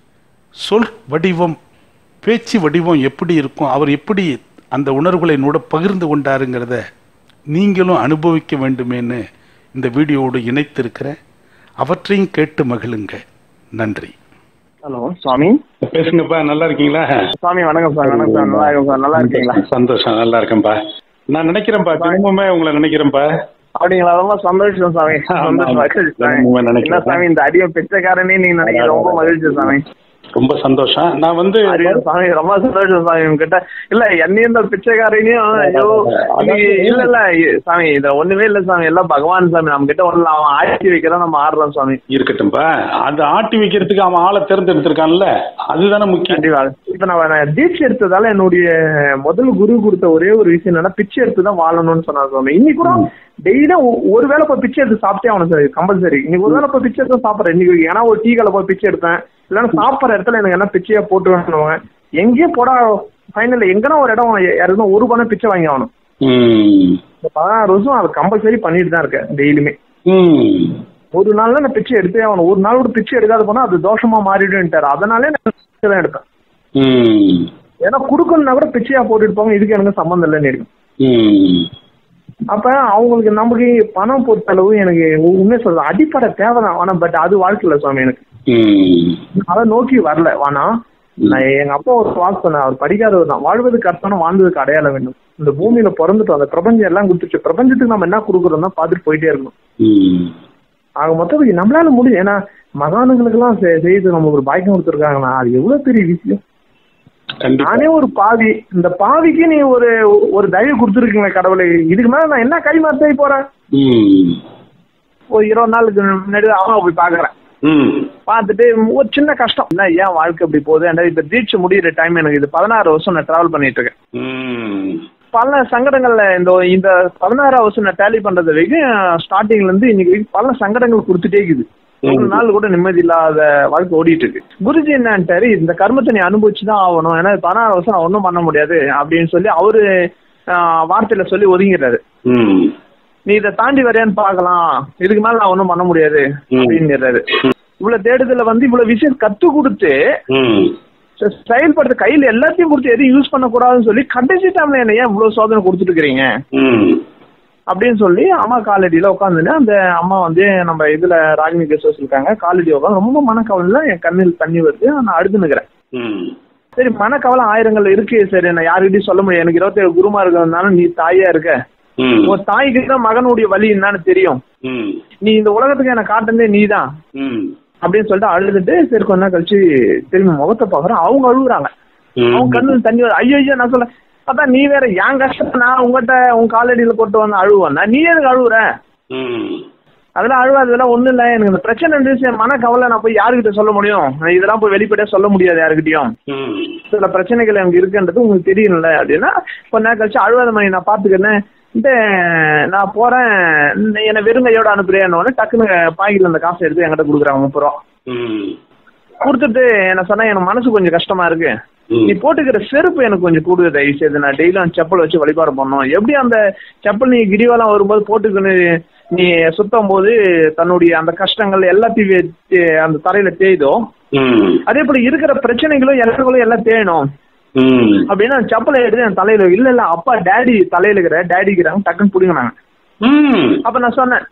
சொல் வடிவம் பேச்சு வடிவம் எப்படி இருக்கும் அவர் எப்படி அந்த உணர்வுகளை என்னோட பகிர்ந்து கொண்டாருங்கிறத நீங்களும் அனுபவிக்க வேண்டுமேன்னு இந்த வீடியோவோடு இணைத்திருக்கிறேன் அவற்றையும் கேட்டு மகிழுங்க நன்றி ஹலோ சுவாமி பேசுங்கப்பா நல்லா இருக்கீங்களா சுவாமி வணக்கம் சார் வணக்கம் சார் நல்லா இருக்கும் சார் நல்லா இருக்கீங்களா சந்தோஷம் நல்லா இருக்கேன்பா நான் நினைக்கிறேன்ப்பா தினமுமே உங்களை நினைக்கிறேன்ப்பா அப்படிங்களா ரொம்ப சந்தோஷம் சாமி சந்தோஷம் மகிழ்ச்சி சாமி ரொம்ப நினைக்கிறேன். என்ன சாமி இந்த அடியும் பிச்சைக்காரனே நீங்க நினைக்கிற ரொம்ப மகிழ்ச்சி சாமி ரொம்ப சந்தோஷம் நான் வந்து அடியோ சாமி ரொம்ப சந்தோஷம் சாமி உங்ககிட்ட இல்ல என்னையும் இந்த பிச்சைக்காரனையும் ஐயோ இன்னைக்கு இல்ல இல்ல சாமி இதுல ஒண்ணுமே இல்ல சாமி எல்லாம் பகவான் சாமி நம்ம கிட்ட ஒண்ணு அவன் ஆட்சி வைக்கிறோம் நம்ம ஆடுறோம் சாமி இருக்கட்டும்பா அந்த ஆட்டி வைக்கிறதுக்கு அவன் ஆளை தேர்ந்தெடுத்திருக்கான்ல அதுதானே முக்கியம் கண்டிப்பா இப்ப நான் நான் தீட்சை எடுத்ததால என்னுடைய முதல் குரு கொடுத்த ஒரே ஒரு விஷயம் என்னன்னா பிச்சை எடுத்து தான் வாழணும்னு சொன்னார் சுவாமி இன்னைக்கு கூட டெய்லியும் ஒரு வேளை போய் பிச்சை எடுத்து சாப்பிட்டே ஆகணும் சார் கம்பல்சரி இன்னைக்கு ஒரு வேளை போய் பிச்சை எடுத்து சாப்பிட்றேன் இன்னைக்கு ஏன்னா ஒரு டீ கடை போய் பிச்சை எடுத்தேன் இல்லைன்னா சாப்பிட்ற இடத்துல எனக்கு என்ன பிச்சையா போட்டு வேணுவாங்க எங்கேயும் போடா ஃபைனல் எங்கன்னா ஒரு இடம் யாருக்கும் ஒரு பணம் பிச்சை வாங்கி ஆகணும் ம். இந்த பதினாறு வருஷம் அது கம்பல்சரி பண்ணிட்டு தான் இருக்கேன் டெய்லியுமே ம். ஒரு நாள்ல நான் பிச்சை எடுத்தே ஆகணும் ஒரு நாள் கூட பிச்சை எடுக்காத போனா அது தோஷமா மாறிடுன்ட்டாரு அதனாலே நான் பிச்சை தான் எடுப்பேன் ம். ஏன்னா குடுக்கணும்னா கூட பிச்சையா போட்டுட்டு போங்க இதுக்கு எனக்கு சம்மந்தம் இல்லைன்னு இருக்கு ம். அப்ப அவங்களுக்கு நமக்கு பணம் பொறுத்தளவு எனக்கு உண்மை சொல்றது அடிப்படை தேவைதான் ஆனா பட் அது வாழ்க்கையில சுவாமி எனக்கு ம். அதை நோக்கி வரல வானா நான் எங்க அப்பா ஒரு வாக்கு சொன்ன அவர் படிக்காதவர் தான் வாழ்வதுக்கு அர்த்தம் வாழ்ந்ததுக்கு அடையாளம் வேண்டும் இந்த பூமியில பிறந்துட்டோம் அந்த பிரபஞ்சம் எல்லாம் கொடுத்துச்சு பிரபஞ்சத்துக்கு நம்ம என்ன கொடுக்குறோம் தான் பார்த்துட்டு போயிட்டே இருக்கணும் ம். ஆக மொத்தம் நம்மளால முடியும் ஏன்னா மகானுங்களுக்கு எல்லாம் செய்து நமக்கு ஒரு பாக்கியம் கொடுத்துருக்காங்கன்னா அது எவ்வளவு பெரிய விஷயம் கண்டிப்பா நானே ஒரு பாவி இந்த பாவிக்கு நீ ஒரு ஒரு தயவு கொடுத்துருக்கீங்க கடவுளை இதுக்கு மேல நான் என்ன கை மாத்தாய் போறேன் ம். ஒரு இருபது நாளுக்கு முன்னாடி அம்மா போய் பாக்குறேன் ம். பார்த்துட்டு ஒரு சின்ன கஷ்டம் என்ன ஏன் வாழ்க்கை இப்படி போகுது ஏன்டா இப்ப தீட்சை முடியிற டைம் எனக்கு இது பதினாறு வருஷம் நான் டிராவல் பண்ணிட்டு இருக்கேன் ம். பல சங்கடங்கள்ல இந்த இந்த பதினாறாவது வருஷம் நான் டேலி பண்றது வரைக்கும் ஸ்டார்டிங்ல இருந்து இன்னைக்கு வரைக்கும் பல சங்கடங்கள் கொடுத்துட்டே இருக்குது ஒரு நாள் கூட நிம்மதி இல்லாத வாழ்க்கை ஓடிட்டு இருக்கு குருஜி என்னன்ட்டாரு இந்த கர்மத்தை நீ அனுபவிச்சு தான் ஆகணும் ஏன்னா பதினாறு வருஷம் நான் ஒன்றும் பண்ண முடியாது அப்படின்னு சொல்லி அவரு ஆஹ், வார்த்தையில சொல்லி ஒதுங்கிடுறாரு ம். நீ இதை தாண்டி வரையான்னு பார்க்கலாம் இதுக்கு மேல நான் ஒன்றும் பண்ண முடியாது அப்படிங்கிறாரு இவ்வளவு தேடுதல வந்து இவ்வளவு விஷயம் கத்து கொடுத்து ம். ச- செயல்படுத்த கையில எல்லாத்தையும் கொடுத்து எதையும் யூஸ் பண்ணக்கூடாதுன்னு சொல்லி கடைசி டைம்ல என்ன ஏன் இவ்வளவு சோதனை கொடுத்துட்டு இருக்கிறீங்க ம். அப்படின்னு சொல்லி அம்மா காலடியில உட்காந்துன்னு அந்த அம்மா வந்து நம்ம இதுல ராகினி கெஸ்ட் ஹவுஸ் இருக்காங்க காலடி உட்காந்து ரொம்ப மனக்கவலையில என் கண்ணில் தண்ணி வருது நான் அழுதுனுக்கிறேன் ம். சரி மனக்கவலை ஆயிரங்கள் இருக்கு சரி நான் யாருக்கிட்டையும் சொல்ல முடியும் எனக்கு இருபத்தேழு குருமா இருக்கிறதுனால நீ தாயா இருக்க ம். ஒரு தாய்க்கு தான் மகனுடைய வலி என்னன்னு தெரியும் ம். நீ இந்த உலகத்துக்கு எனக்கு காட்டுனதே நீ தான் ம். அப்படின்னு சொல்லிட்டு அழுதுட்டு சரி கொஞ்ச நாள் கழிச்சு திரும்பி முகத்தை பாக்குறேன் அவங்க அழுகுறாங்க அவங்க கண்ணுல தண்ணி வரும் ஐயோ ஐயோ நான் சொல்ல அதான் நீ வேற என் கஷ்டத்தை நான் உங்ககிட்ட உன் காலடியில போட்டு வந்து அழுவேன் நீ எதுக்கு அழுவுற ம். அதெல்லாம் அழுவாது இதெல்லாம் ஒண்ணும் இல்ல எனக்கு இந்த பிரச்சனை இருந்துச்சு என் மன கவலை நான் போய் யாருக்கிட்ட சொல்ல முடியும் நான் இதெல்லாம் போய் வெளிப்படையா சொல்ல முடியாது யாருக்கிட்டையும் ம். சில பிரச்சனைகள் எனக்கு இருக்குன்றது உங்களுக்கு தெரியல அப்படின்னா கொஞ்ச நேரம் கழிச்சு அழுவாத மணி நான் பாத்துக்கிறேன் இந்த நான் போறேன் நீ என்னை வெறுங்கையோட அனுப்புறேன்னு டக்குன்னு பாய்கில் அந்த காசை எடுத்து என்கிட்ட கொடுக்குறாங்க முப்பது ரூபா ம். கொடுத்துட்டு என்ன சொன்னா எனக்கு மனசு கொஞ்சம் கஷ்டமா இருக்கு ம். நீ போட்டுக்கிற செருப்பு எனக்கு கொஞ்சம் கூடுது தயவு செய்து நான் டெய்லியும் அந்த செப்பல் வச்சு வழிபாடு பண்ணணும் எப்படி அந்த செப்பல் நீ கிரிவலம் வரும்போது போட்டுக்கின்னு நீ சுத்தம் போது தன்னுடைய அந்த கஷ்டங்கள் எல்லாத்தையும் வே- தே- அந்த தரையில தேய்தோ ம். அதே போல இருக்கிற பிரச்சனைகளும் எல்லாங்களும் எல்லாம் தேயணும் ம். அப்படின்னா அந்த செப்பலை எடுத்து என் தலையில இல்ல இல்ல அப்பா டேடி தலையில இருக்கிற டேடிக்கிறாங்க டக்குன்னு பிடிங்கினாங்க ம். அப்ப நான் சொன்னேன்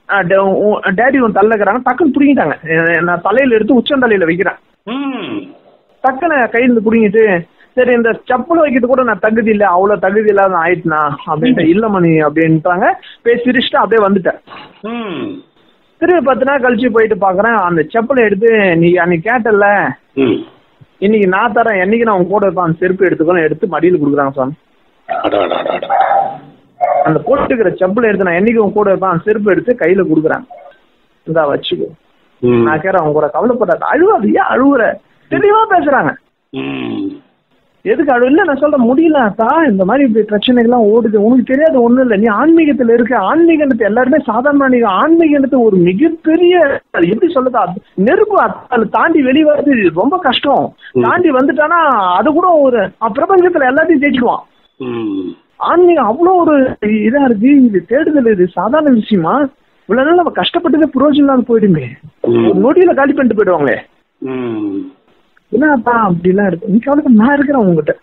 டேடி உன் தலையில இருக்கிறாங்க டக்குன்னு பிடிங்கிட்டாங்க எ- நான் தலையில எடுத்து உச்சந்தலையில வைக்கிறேன் ம். டக்குன்னு கையில புடிங்கிட்டு சரி இந்த செப்பல் வைக்கிறது கூட நான் தகுதி இல்லை அவ்வளவு தகுதி இல்லாத ஆயிட்டுனா அப்படின்ட்டு இல்ல மணி அப்படின்ட்டாங்க போய் சிரிச்சுட்டு அப்படியே வந்துட்டேன் ம். திரும்பி பத்து நாள் கழிச்சு போயிட்டு பாக்குறேன் அந்த செப்பலை எடுத்து நீ அன்னைக்கு கேட்டல ம். இன்னைக்கு நான் தரேன் என்னைக்கு நான் உன் கூட இருப்பேன் அந்த செருப்பு எடுத்துக்கணும் எடுத்து மடியில் கொடுக்குறாங்க சாமி அடா, அடா, அடா, அடா. அந்த போட்டுக்கிற செப்பலை எடுத்து நான் என்னைக்கு உன் கூட இருப்பேன் அந்த செருப்பு எடுத்து கையில கொடுக்குறாங்க இந்தா வச்சுக்கோ ம். நான் கேட்கறேன் அவங்க கூட கவலைப்படாத அழுவாது ஏன் அழுவுற தெளிவா பேசுறாங்க ம். எதுக்கு அழுவு இல்ல நான் சொல்றேன் முடியல தா இந்த மாதிரி இப்படி பிரச்சனைகள்லாம் ஓடுது உனக்கு தெரியாது ஒண்ணும் இல்ல நீ ஆன்மீகத்துல இருக்க ஆன்மீகத்தை எல்லாருமே சாதாரண நீங்க ஆன்மீகத்தை ஒரு மிகப்பெரிய அது எப்படி சொல்லுது அது நெருப்பு அது- அதை தாண்டி வெளியே வர்றது ரொம்ப கஷ்டம் தாண்டி வந்துட்டானா அது கூட ஒரு அஹ் பிரபஞ்சத்துல எல்லாத்தையும் ஜெயிச்சுடுவான் ம். ஆன்மீகம் அவ்வளோ ஒரு இதா இருக்கு இது தேடுதல் இது சாதாரண விஷயமா இவ்வளவு நாள் நம்ம கஷ்டப்பட்டதே புரோஜனம் இல்லாத போயிடுமே ம். ஒரு நொடியில காலி பண்ணிட்டு போயிடுவாங்களே ம். என்னப்பா அப்படிலாம் இருக்கு நீ கவலைப்பட நான் இருக்கிறேன் உங்ககிட்ட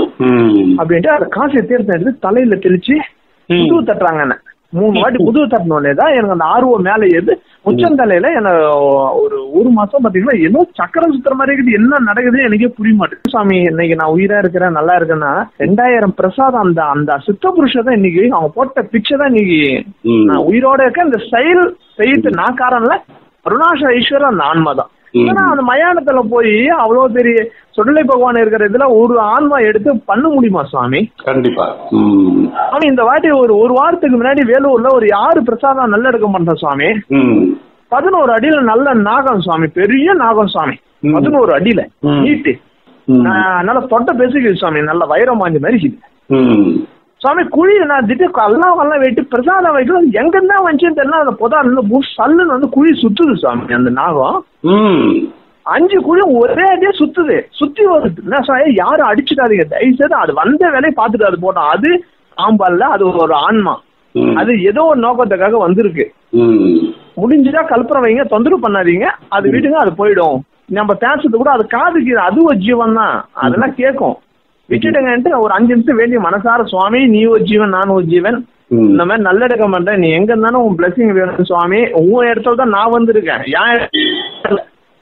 ம். அப்படின்ட்டு அந்த காசை தேர்த்து எடுத்து தலையில தெளிச்சு ம். புதுவு தட்டுறாங்க என்ன மூணு வாட்டி புதுவு தட்டினோடனே தான் எனக்கு அந்த ஆர்வம் மேலே ஏது உச்சந்தலையில என்ன ஒரு ஒரு மாசம் பாத்தீங்கன்னா ஏதோ சக்கரம் சுத்துற மாதிரி இருக்குது என்ன நடக்குது எனக்கே புரிய மாட்டேங்குது சாமி இன்னைக்கு நான் உயிரா இருக்கிறேன் நல்லா இருக்கேன்னா ரெண்டாயிரம் பிரசாதம் அந்த அந்த சித்த புருஷ தான் இன்னைக்கு அவங்க போட்ட பிக்சர் தான் இன்னைக்கு ம். நான் உயிரோட இருக்க இந்த செயல் செய்யறது நான் காரணம்ல அருணாசல ஈஸ்வரன் அந்த ஆன்மா தான் ம். ஏன்னா அந்த மயானத்துல போய் அவ்வளவு பெரிய சுடலை பகவான் இருக்கிற இதுல ஒரு ஆன்மா எடுத்து பண்ண முடியுமா சுவாமி கண்டிப்பா ம். சுவாமி இந்த வாட்டி ஒரு ஒரு வாரத்துக்கு முன்னாடி வேலூர்ல ஒரு யாரு பிரசாதம் நல்லடக்கம் பண்ற சுவாமி ம். பதினோரு அடியில நல்ல நாகம் சுவாமி பெரிய நாகம் சுவாமி ம். பதினோரு அடியில ம். நீட்டு ம். நான் நல்லா தொட்ட பேசிக்குது சுவாமி நல்ல வைரம் வாங்கி மாதிரி இருக்குது. ம். சுவாமி குழி நான் திடீர் எல்லாம் எல்லாம் வெட்டி பிரசாதம் வைக்கணும் எங்க தான் வந்துச்சுன்னு தெரியல அந்த புதா இருந்து பூ சல்லுன்னு வந்து குழி சுத்துது சுவாமி அந்த நாகம் ம். அஞ்சு குழி ஒரே அடியே சுத்துது சுத்தி வருது நான் சார் யாரும் அடிச்சுக்காதீங்க தயவு செய்து அது வந்த வேலையை பார்த்துட்டு அது போட்டோம் அது ஆம்பால்ல அது ஒரு ஆன்மா ம். அது ஏதோ ஒரு நோக்கத்துக்காக வந்திருக்கு ம். முடிஞ்சுதா கல்பனை வைங்க தொந்தரவு பண்ணாதீங்க அது வீட்டுங்க அது போயிடும் நம்ம பேசுறது கூட அது காதுக்கு அது ஒரு ஜீவன் தான் அதெல்லாம் கேட்கும் விட்டுடுங்கன்ட்டு ஒரு அஞ்சு நிமிஷம் வேண்டிய மனசார சுவாமி நீ ஒரு ஜீவன் நான் ஒரு ஜீவன் ம். இந்த மாதிரி நல்லடக்க மாட்டேன் நீ எங்க இருந்தாலும் உன் பிளஸிங் வேணும் சுவாமி உன் இடத்துல தான் நான் வந்திருக்கேன் ஏன் இடத்துல-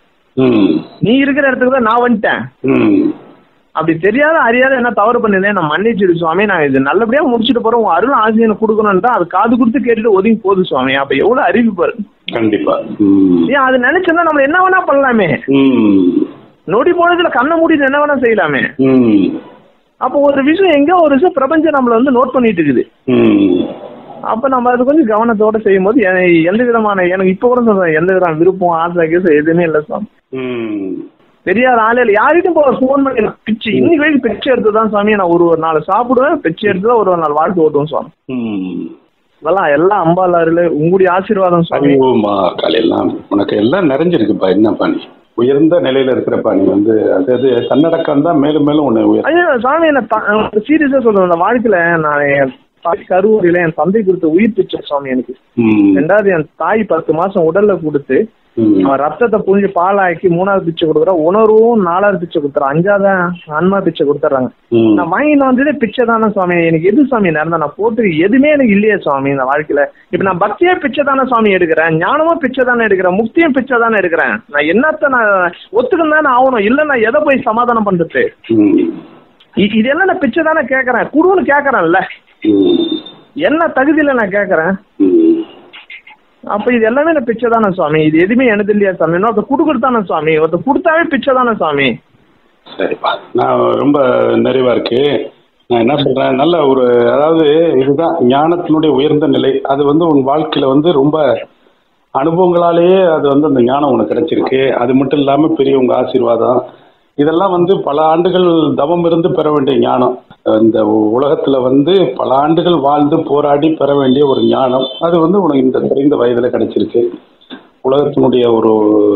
ம். நீ இருக்கிற இடத்துக்கு தான் நான் வந்துட்டேன் ம். அப்படி தெரியாத அறியாத என்ன தவறு பண்ணிருந்தேன் நான் மன்னிச்சிடு சுவாமி நான் இது நல்லபடியா முடிச்சுட்டு போறேன் உன் அருள் ஆசிரியனை கொடுக்கணும்னு அது காது கொடுத்து கேட்டுட்டு ஒதுங்கி போகுது சுவாமி அப்ப எவ்வளவு அறிவு பாரு கண்டிப்பா ம். ஏன் அது நினைச்சிருந்தா நம்ம என்ன வேணா பண்ணலாமே ம். நொடி போனதுல கண்ணை மூடிட்டு என்ன வேணா செய்யலாமே ம். அப்போ ஒரு விஷயம் எங்கேயோ ஒரு விஷயம் பிரபஞ்சம் நம்மள வந்து நோட் பண்ணிட்டு இருக்குது ம். அப்ப நம்ம அது கொஞ்சம் கவனத்தோட செய்யும் போது எ- எந்த விதமான எனக்கு இப்ப கூட சொல்றேன் எந்த விதமான விருப்பம் ஆசை கீசை எதுவுமே இல்லை சுவாமி ம். தெரியாத ஆளே இல்லை யார்கிட்டும் போல ஃபோன் பண்ணி நான் பிச்சை இன்னைக்கு வரைக்கும் பிச்சை எடுத்து தான் சுவாமி நான் ஒரு ஒரு நாள் சாப்பிடுவேன் பிச்சை எடுத்து தான் ஒரு ஒரு நாள் வாழ்க்கை ஓட்டுவேன் சுவாமி ம். அதெல்லாம் எல்லாம் அம்பாலாறுல உங்களுடைய ஆசீர்வாதம் சுவாமி அறிவோமா காலையெல்லாம் உனக்கு எல்லாம் நிறைஞ்சிருக்குப்பா என்னப்பா நீ உயர்ந்த நிலையில இருக்கிறப்பா நீ வந்து அதாவது தன்னடக்கம் தான் மேலும் மேலும் உன்னை உயர் ஐயா சாமி என்ன சீரியஸா சொல்றேன் இந்த வாழ்க்கையில நான் என் தாய் கருவறையில என் தந்தை கொடுத்த உயிர் பிச்சை சுவாமி எனக்கு ம். ரெண்டாவது என் தாய் பத்து மாசம் உடல்ல கொடுத்து ம். அவன் ரத்தத்தை புழிஞ்சு பாலாக்கி மூணாவது பிச்சை கொடுக்குறா உணர்வும் நாலாவது பிச்சை கொடுத்துறான் அஞ்சாவது ஆன்மா பிச்சை கொடுத்துட்றாங்க ம். நான் வாங்கிட்டு வந்ததே பிச்சை தானே சுவாமி எனக்கு எது சுவாமி நடந்தா நான் போட்டு எதுவுமே எனக்கு இல்லையே சுவாமி இந்த வாழ்க்கையில இப்ப நான் பக்தியே பிச்சை தானே சுவாமி எடுக்கிறேன் ஞானமும் பிச்சை தானே எடுக்கிறேன் முக்தியும் பிச்சை தானே எடுக்கிறேன் நான் என்னத்த நான் ஒத்துக்கணும் தானே ஆகணும் இல்ல நான் எதை போய் சமாதானம் பண்றது ம். இ- இதெல்லாம் நான் பிச்சை தானே கேட்கறேன் குடுன்னு கேட்கறேன்ல ம். என்ன தகுதியில நான் கேட்கறேன் ம். அப்ப இது எல்லாமே நான் பிச்சை தானே சுவாமி இது எதுவுமே எனது இல்லையா சாமி இன்னொருத்த கொடுக்குறது தானே சுவாமி ஒருத்த கொடுத்தாவே பிச்சை தானே சுவாமி சரிப்பா நான் ரொம்ப நிறைவா இருக்கு நான் என்ன சொல்றேன் நல்ல ஒரு அதாவது இதுதான் ஞானத்தினுடைய உயர்ந்த நிலை அது வந்து உன் வாழ்க்கையில வந்து ரொம்ப அனுபவங்களாலேயே அது வந்து அந்த ஞானம் உனக்கு கிடைச்சிருக்கு அது மட்டும் இல்லாம பெரியவங்க ஆசீர்வாதம் இதெல்லாம் வந்து பல ஆண்டுகள் தவம் இருந்து பெற வேண்டிய ஞானம் இந்த உலகத்துல வந்து பல ஆண்டுகள் வாழ்ந்து போராடி பெற வேண்டிய ஒரு ஞானம் அது வந்து உனக்கு இந்த குறைந்த வயதுல கிடைச்சிருக்கு உலகத்தினுடைய ஒரு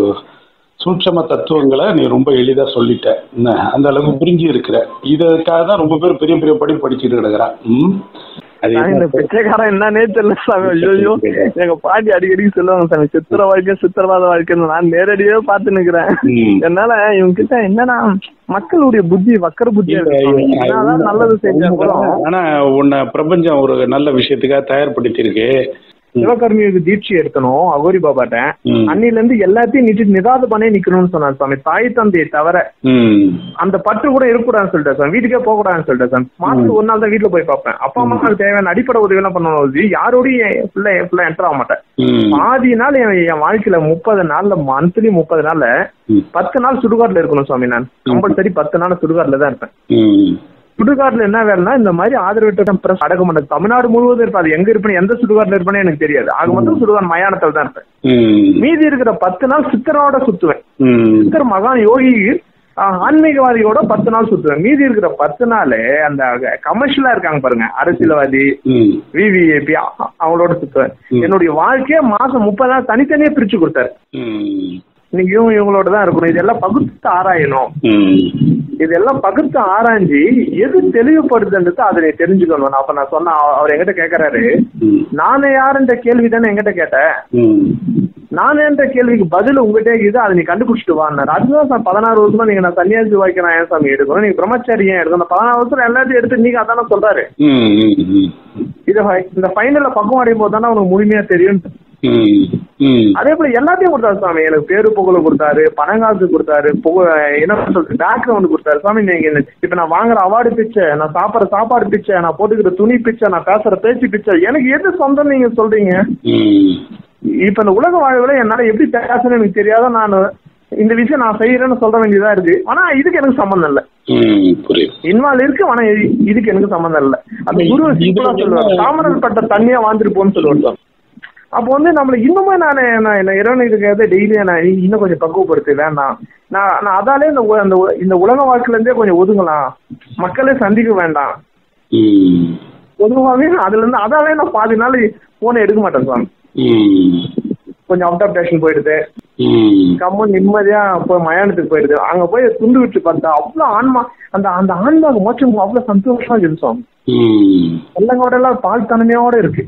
சூட்சம தத்துவங்களை நீ ரொம்ப எளிதா சொல்லிட்ட என்ன அந்த அளவுக்கு புரிஞ்சு இருக்கிற இதுக்காக தான் ரொம்ப பேர் பெரிய பெரிய படி படிச்சுட்டு கிடக்குறான் ம் அது சாமி, இந்த பிச்சைக்காரன் என்னன்னே தெரியல சாமி ஐயோ எங்க பாட்டி அடிக்கடி சொல்லுவாங்க சாமி சித்திர வாழ்க்கை சித்திரவாத வாழ்க்கைன்னு நான் நேரடியாவே பார்த்து நிக்கிறேன் ம். என்னால இவங்க கிட்ட என்னன்னா மக்களுடைய புத்தி வக்கர புத்தியா இருக்கு சாமி. என்னதான் நல்லது செஞ்சா கூட ஆனா உன்னை பிரபஞ்சம் ஒரு நல்ல விஷயத்துக்காக தயார்படுத்தி இருக்கு சிவகர்மியுக்கு தீட்சை எடுக்கணும் அகோரி பாபாட்ட ம். அன்னில இருந்து எல்லாத்தையும் நிட்டு நிதாத பண்ணி நிக்கணும்னு சொன்னார் சாமி தாய் தந்தையை தவிர ம் அந்த பற்று கூட இருக்கக்கூடாதுன்னு சொல்லிட்டேன் சார் வீட்டுக்கே போக கூடாதுன்னு சொல்லிட்டேன் சார் மாசத்துக்கு ஒரு நாள் தான் வீட்டுல போய் பார்ப்பேன் அப்பா அம்மாவுக்கு தேவையான அடிப்படை உதவி எல்லாம் பண்ணணும் யாரோடையும் ஃபுல்லா ஃபுல்லா என்டர் ஆக மாட்டேன் ம் பாதி நாள் என் என் வாழ்க்கையில முப்பது நாள்ல மந்த்லி முப்பது நாள்ல ம். பத்து நாள் சுடுகாட்டுல இருக்கணும் சுவாமி நான் கம்பல்சரி பத்து நாள் சுடுகாட்டுல தான் இருப்பேன் ம் சுடுகாட்டுல என்ன வேலைன்னா இந்த மாதிரி ஆதரவற்ற பிரஸ் அடக்க மாட்டேன் தமிழ்நாடு முழுவதும் இருப்பாது எங்க இருப்பேன் எந்த சுடுகாட்டுல இருப்பேன்னு எனக்கு தெரியாது ஆக மொத்தம் சுடுகாடு மயானத்தில் தான் இருப்பேன் ம் மீதி இருக்கிற பத்து நாள் சித்தரோட சுத்துவேன் ம் சித்தர் மகான் யோகி ஆஹ், ஆன்மீகவாதியோட பத்து நாள் சுத்துவேன் மீதி இருக்கிற பத்து நாள் அந்த கமர்ஷியலா இருக்காங்க பாருங்க அரசியல்வாதி ம் விவிஏபி அவங்களோட சுத்துவேன் ம். என்னுடைய வாழ்க்கையே மாசம் முப்பது நாள் தனித்தனியே பிரிச்சு கொடுத்தாரு ம் இன்னைக்கு இவங்க இவங்களோட தான் இருக்கணும் இதெல்லாம் பகுத்து ஆராயணும் ம் இதெல்லாம் பகுத்து ஆராய்ஞ்சு எது தெளிவுபடுதுன்றது அதை நீ தெரிஞ்சுக்கணும் நான் அப்ப நான் சொன்ன அவ- அவர் என்கிட்ட கேக்குறாரு ம் நானே யாருன்ற கேள்வி தானே என்கிட்ட கேட்டேன் ம் நானேன்ற கேள்விக்கு பதில் உங்ககிட்ட இருக்குது அதை நீ கண்டுபிடிச்சிட்டு வான்னாரு அதுதான் சார் பதினாறு வருஷமா நீங்க நான் சன்னியாசி வாழ்க்கை நான் ஏன் சாமி எடுக்கணும் நீங்க பிரம்மச்சாரி ஏன் எடுக்கணும் அந்த பதினாறு வருஷம் எல்லாத்தையும் எடுத்து நீங்க அதானே சொல்றாரு ம் ம் ம் இதை ஃபை- இந்த ஃபைனல்ல பக்கம் அடையும் போது தானே உனக்கு முழுமையா தெரியும் ம் ம் அதே போல எல்லாத்தையும் கொடுத்தாரு சாமி எனக்கு பேரு புகழ கொடுத்தாரு பணங்காசு கொடுத்தாரு புக என்ன சொல்றது பேக்ரவுண்ட் கொடுத்தாரு சாமி நீங்க இந்த- இப்ப நான் வாங்குற அவார்டு பிச்சை நான் சாப்பிடுற சாப்பாடு பிச்சை நான் போட்டுக்கிற துணி பிச்சை நான் பேசுற பேச்சு பிச்சை எனக்கு எது சொந்தம் நீங்க சொல்றீங்க ம் இப்ப இந்த உலக வாழ்வுல என்னால எப்படி பேசணும்னு எனக்கு தெரியாத நான் இந்த விஷயம் நான் செய்யறேன்னு சொல்ல வேண்டியதா இருக்கு ஆனா இதுக்கு எனக்கு சம்பந்தம் இல்ல ம் புரியுது இன்வால்வ் இருக்கு ஆனா இது- இதுக்கு எனக்கு சம்பந்தம் இல்ல அந்த குரு சிம்பிளா சொல்லுவார் தாமரல் பட்ட தண்ணியா வாழ்ந்துருப்போம்னு சொல்லுவார் சார் அப்போ வந்து நம்மள இன்னுமே நான் நான் என்ன இறைவன் இருக்கிறத டெய்லி நான் இன்னும் கொஞ்சம் பக்குவப்படுத்து வேண்டாம் நான் நான் அதாலே இந்த உ- இந்த உ- இந்த உலக வாழ்க்கையில இருந்தே கொஞ்சம் ஒதுங்கலாம் மக்களே சந்திக்க வேண்டாம் ம் பொதுவாகவே அதுல இருந்து அதாலே நான் பாதி நாள் போனை எடுக்க மாட்டேன் சாமி ம் கொஞ்சம் அவுட் ஆஃப் ஸ்டேஷன் போயிடுது ம் கம்மன் நிம்மதியா போய் மயானத்துக்கு போயிடுது அங்க போய் துண்டு விட்டு பார்த்தா அவ்வளவு ஆன்மா அந்த அந்த ஆன்மாவுக்கு மோச்சம் அவ்வளவு சந்தோஷமா இருக்குது சுவாமி ம் வெள்ளங்கோட எல்லாம் பால் தன்மையோட இருக்கு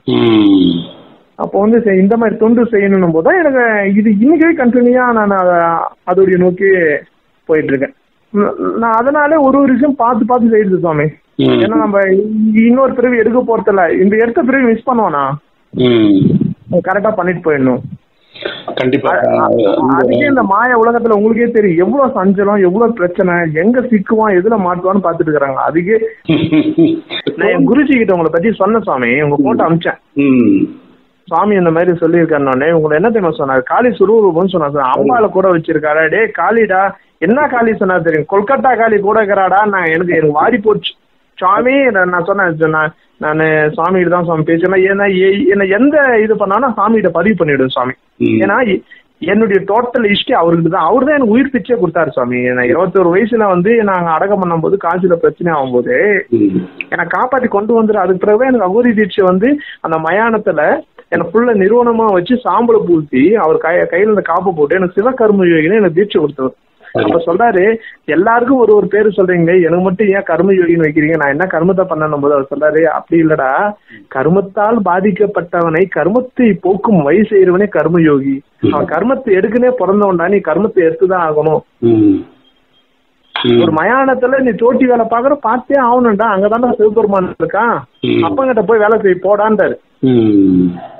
ம் அப்போ வந்து சரி, இந்த மாதிரி தொண்டு செய்யணும் போது தான் எனக்கு இது இன்னைக்கே கண்டினியூயா நான் அத- அதோடைய நோக்கி போயிட்டு இருக்கேன் ந- நான் அதனாலே ஒரு ஒரு விஷயம் பார்த்து பார்த்து செய்யுது சுவாமி ம். ஏன்னா நம்ம இன்னொரு பிறவி எடுக்க போறதில்ல இந்த எடுத்த பிறவி மிஸ் பண்ணுவானா ம். கரெக்டா பண்ணிட்டு போயிடணும் கண்டிப்பா அதுக்கே இந்த மாய உலகத்துல உங்களுக்கே தெரியும் எவ்வளவு சஞ்சலம் எவ்வளவு பிரச்சனை எங்க சிக்குவான் எதுல மாட்டுவான்னு பாத்துட்டு இருக்காங்க அதுக்கே நான் என் குருஜி கிட்ட உங்களை பத்தி சொன்ன சுவாமி உங்க போட்டோ அமிச்சேன் ம். சுவாமி இந்த மாதிரி சொல்லியிருக்காருன்னொடனே உங்களை என்ன தெரியுமா சொன்னாரு காளி சுரூபம்னு சொன்னாரு அம்பால கூட வச்சிருக்காரு டே காளிடா என்ன காளி சொன்னாரு தெரியும் கொல்கத்தா காளி கூட இருக்கிறாடா நான் எனக்கு எனக்கு வாடி போச்சு சுவாமி நான் நான் சொன்னேன் நான் நான் சுவாமிகிட்ட தான் சுவாமி பேசுறேன் ஏன்னா எ- என்ன எந்த இது பண்ணாலும் சாமிகிட்ட பதிவு பண்ணிவிடும் சுவாமி ம். ஏன்னா எ- என்னுடைய டோட்டல் ஹிஸ்டரி அவருக்கு தான் அவர் தான் எனக்கு உயிர் பிச்சை கொடுத்தாரு சுவாமி நான் இருபத்தொரு வயசுல வந்து நாங்க அடக்கம் பண்ணும்போது காசில பிரச்சனை ஆகும்போது ம். என்னை காப்பாத்தி கொண்டு வந்துரு அதுக்கு பிறகு எனக்கு அகோரி தீட்சை வந்து அந்த மயானத்துல எனக்கு ஃபுல்லா நிறுவனமா வச்சு சாம்பலை பூசி அவர் கை கையில இந்த காப்பு போட்டு எனக்கு சிவகர்ம யோகின்னு எனக்கு தீட்சை கொடுத்தவர் அப்ப சொல்றாரு எல்லாருக்கும் ஒரு ஒரு பேரு சொல்றீங்க எனக்கு மட்டும் ஏன் கர்ம யோகின்னு வைக்கிறீங்க நான் என்ன கர்மத்தை பண்ணணும் போது அவர் சொல்றாரு அப்படி இல்லடா கர்மத்தால் பாதிக்கப்பட்டவனை கர்மத்தை போக்கும் வழி செய்யறவனே கர்ம யோகி அவன் கர்மத்தை எடுக்குனே பிறந்தவன்டா நீ கர்மத்தை எடுத்துதான் ஆகணும் ம். ம். ஒரு மயானத்துல நீ தோட்டி வேலை பாக்குற பார்த்தே ஆகணும்டா அங்கதான்டா சிவபெருமான் இருக்கான் ம். அப்பங்கிட்ட போய் வேலை செய்ய போடான்றாரு ம்.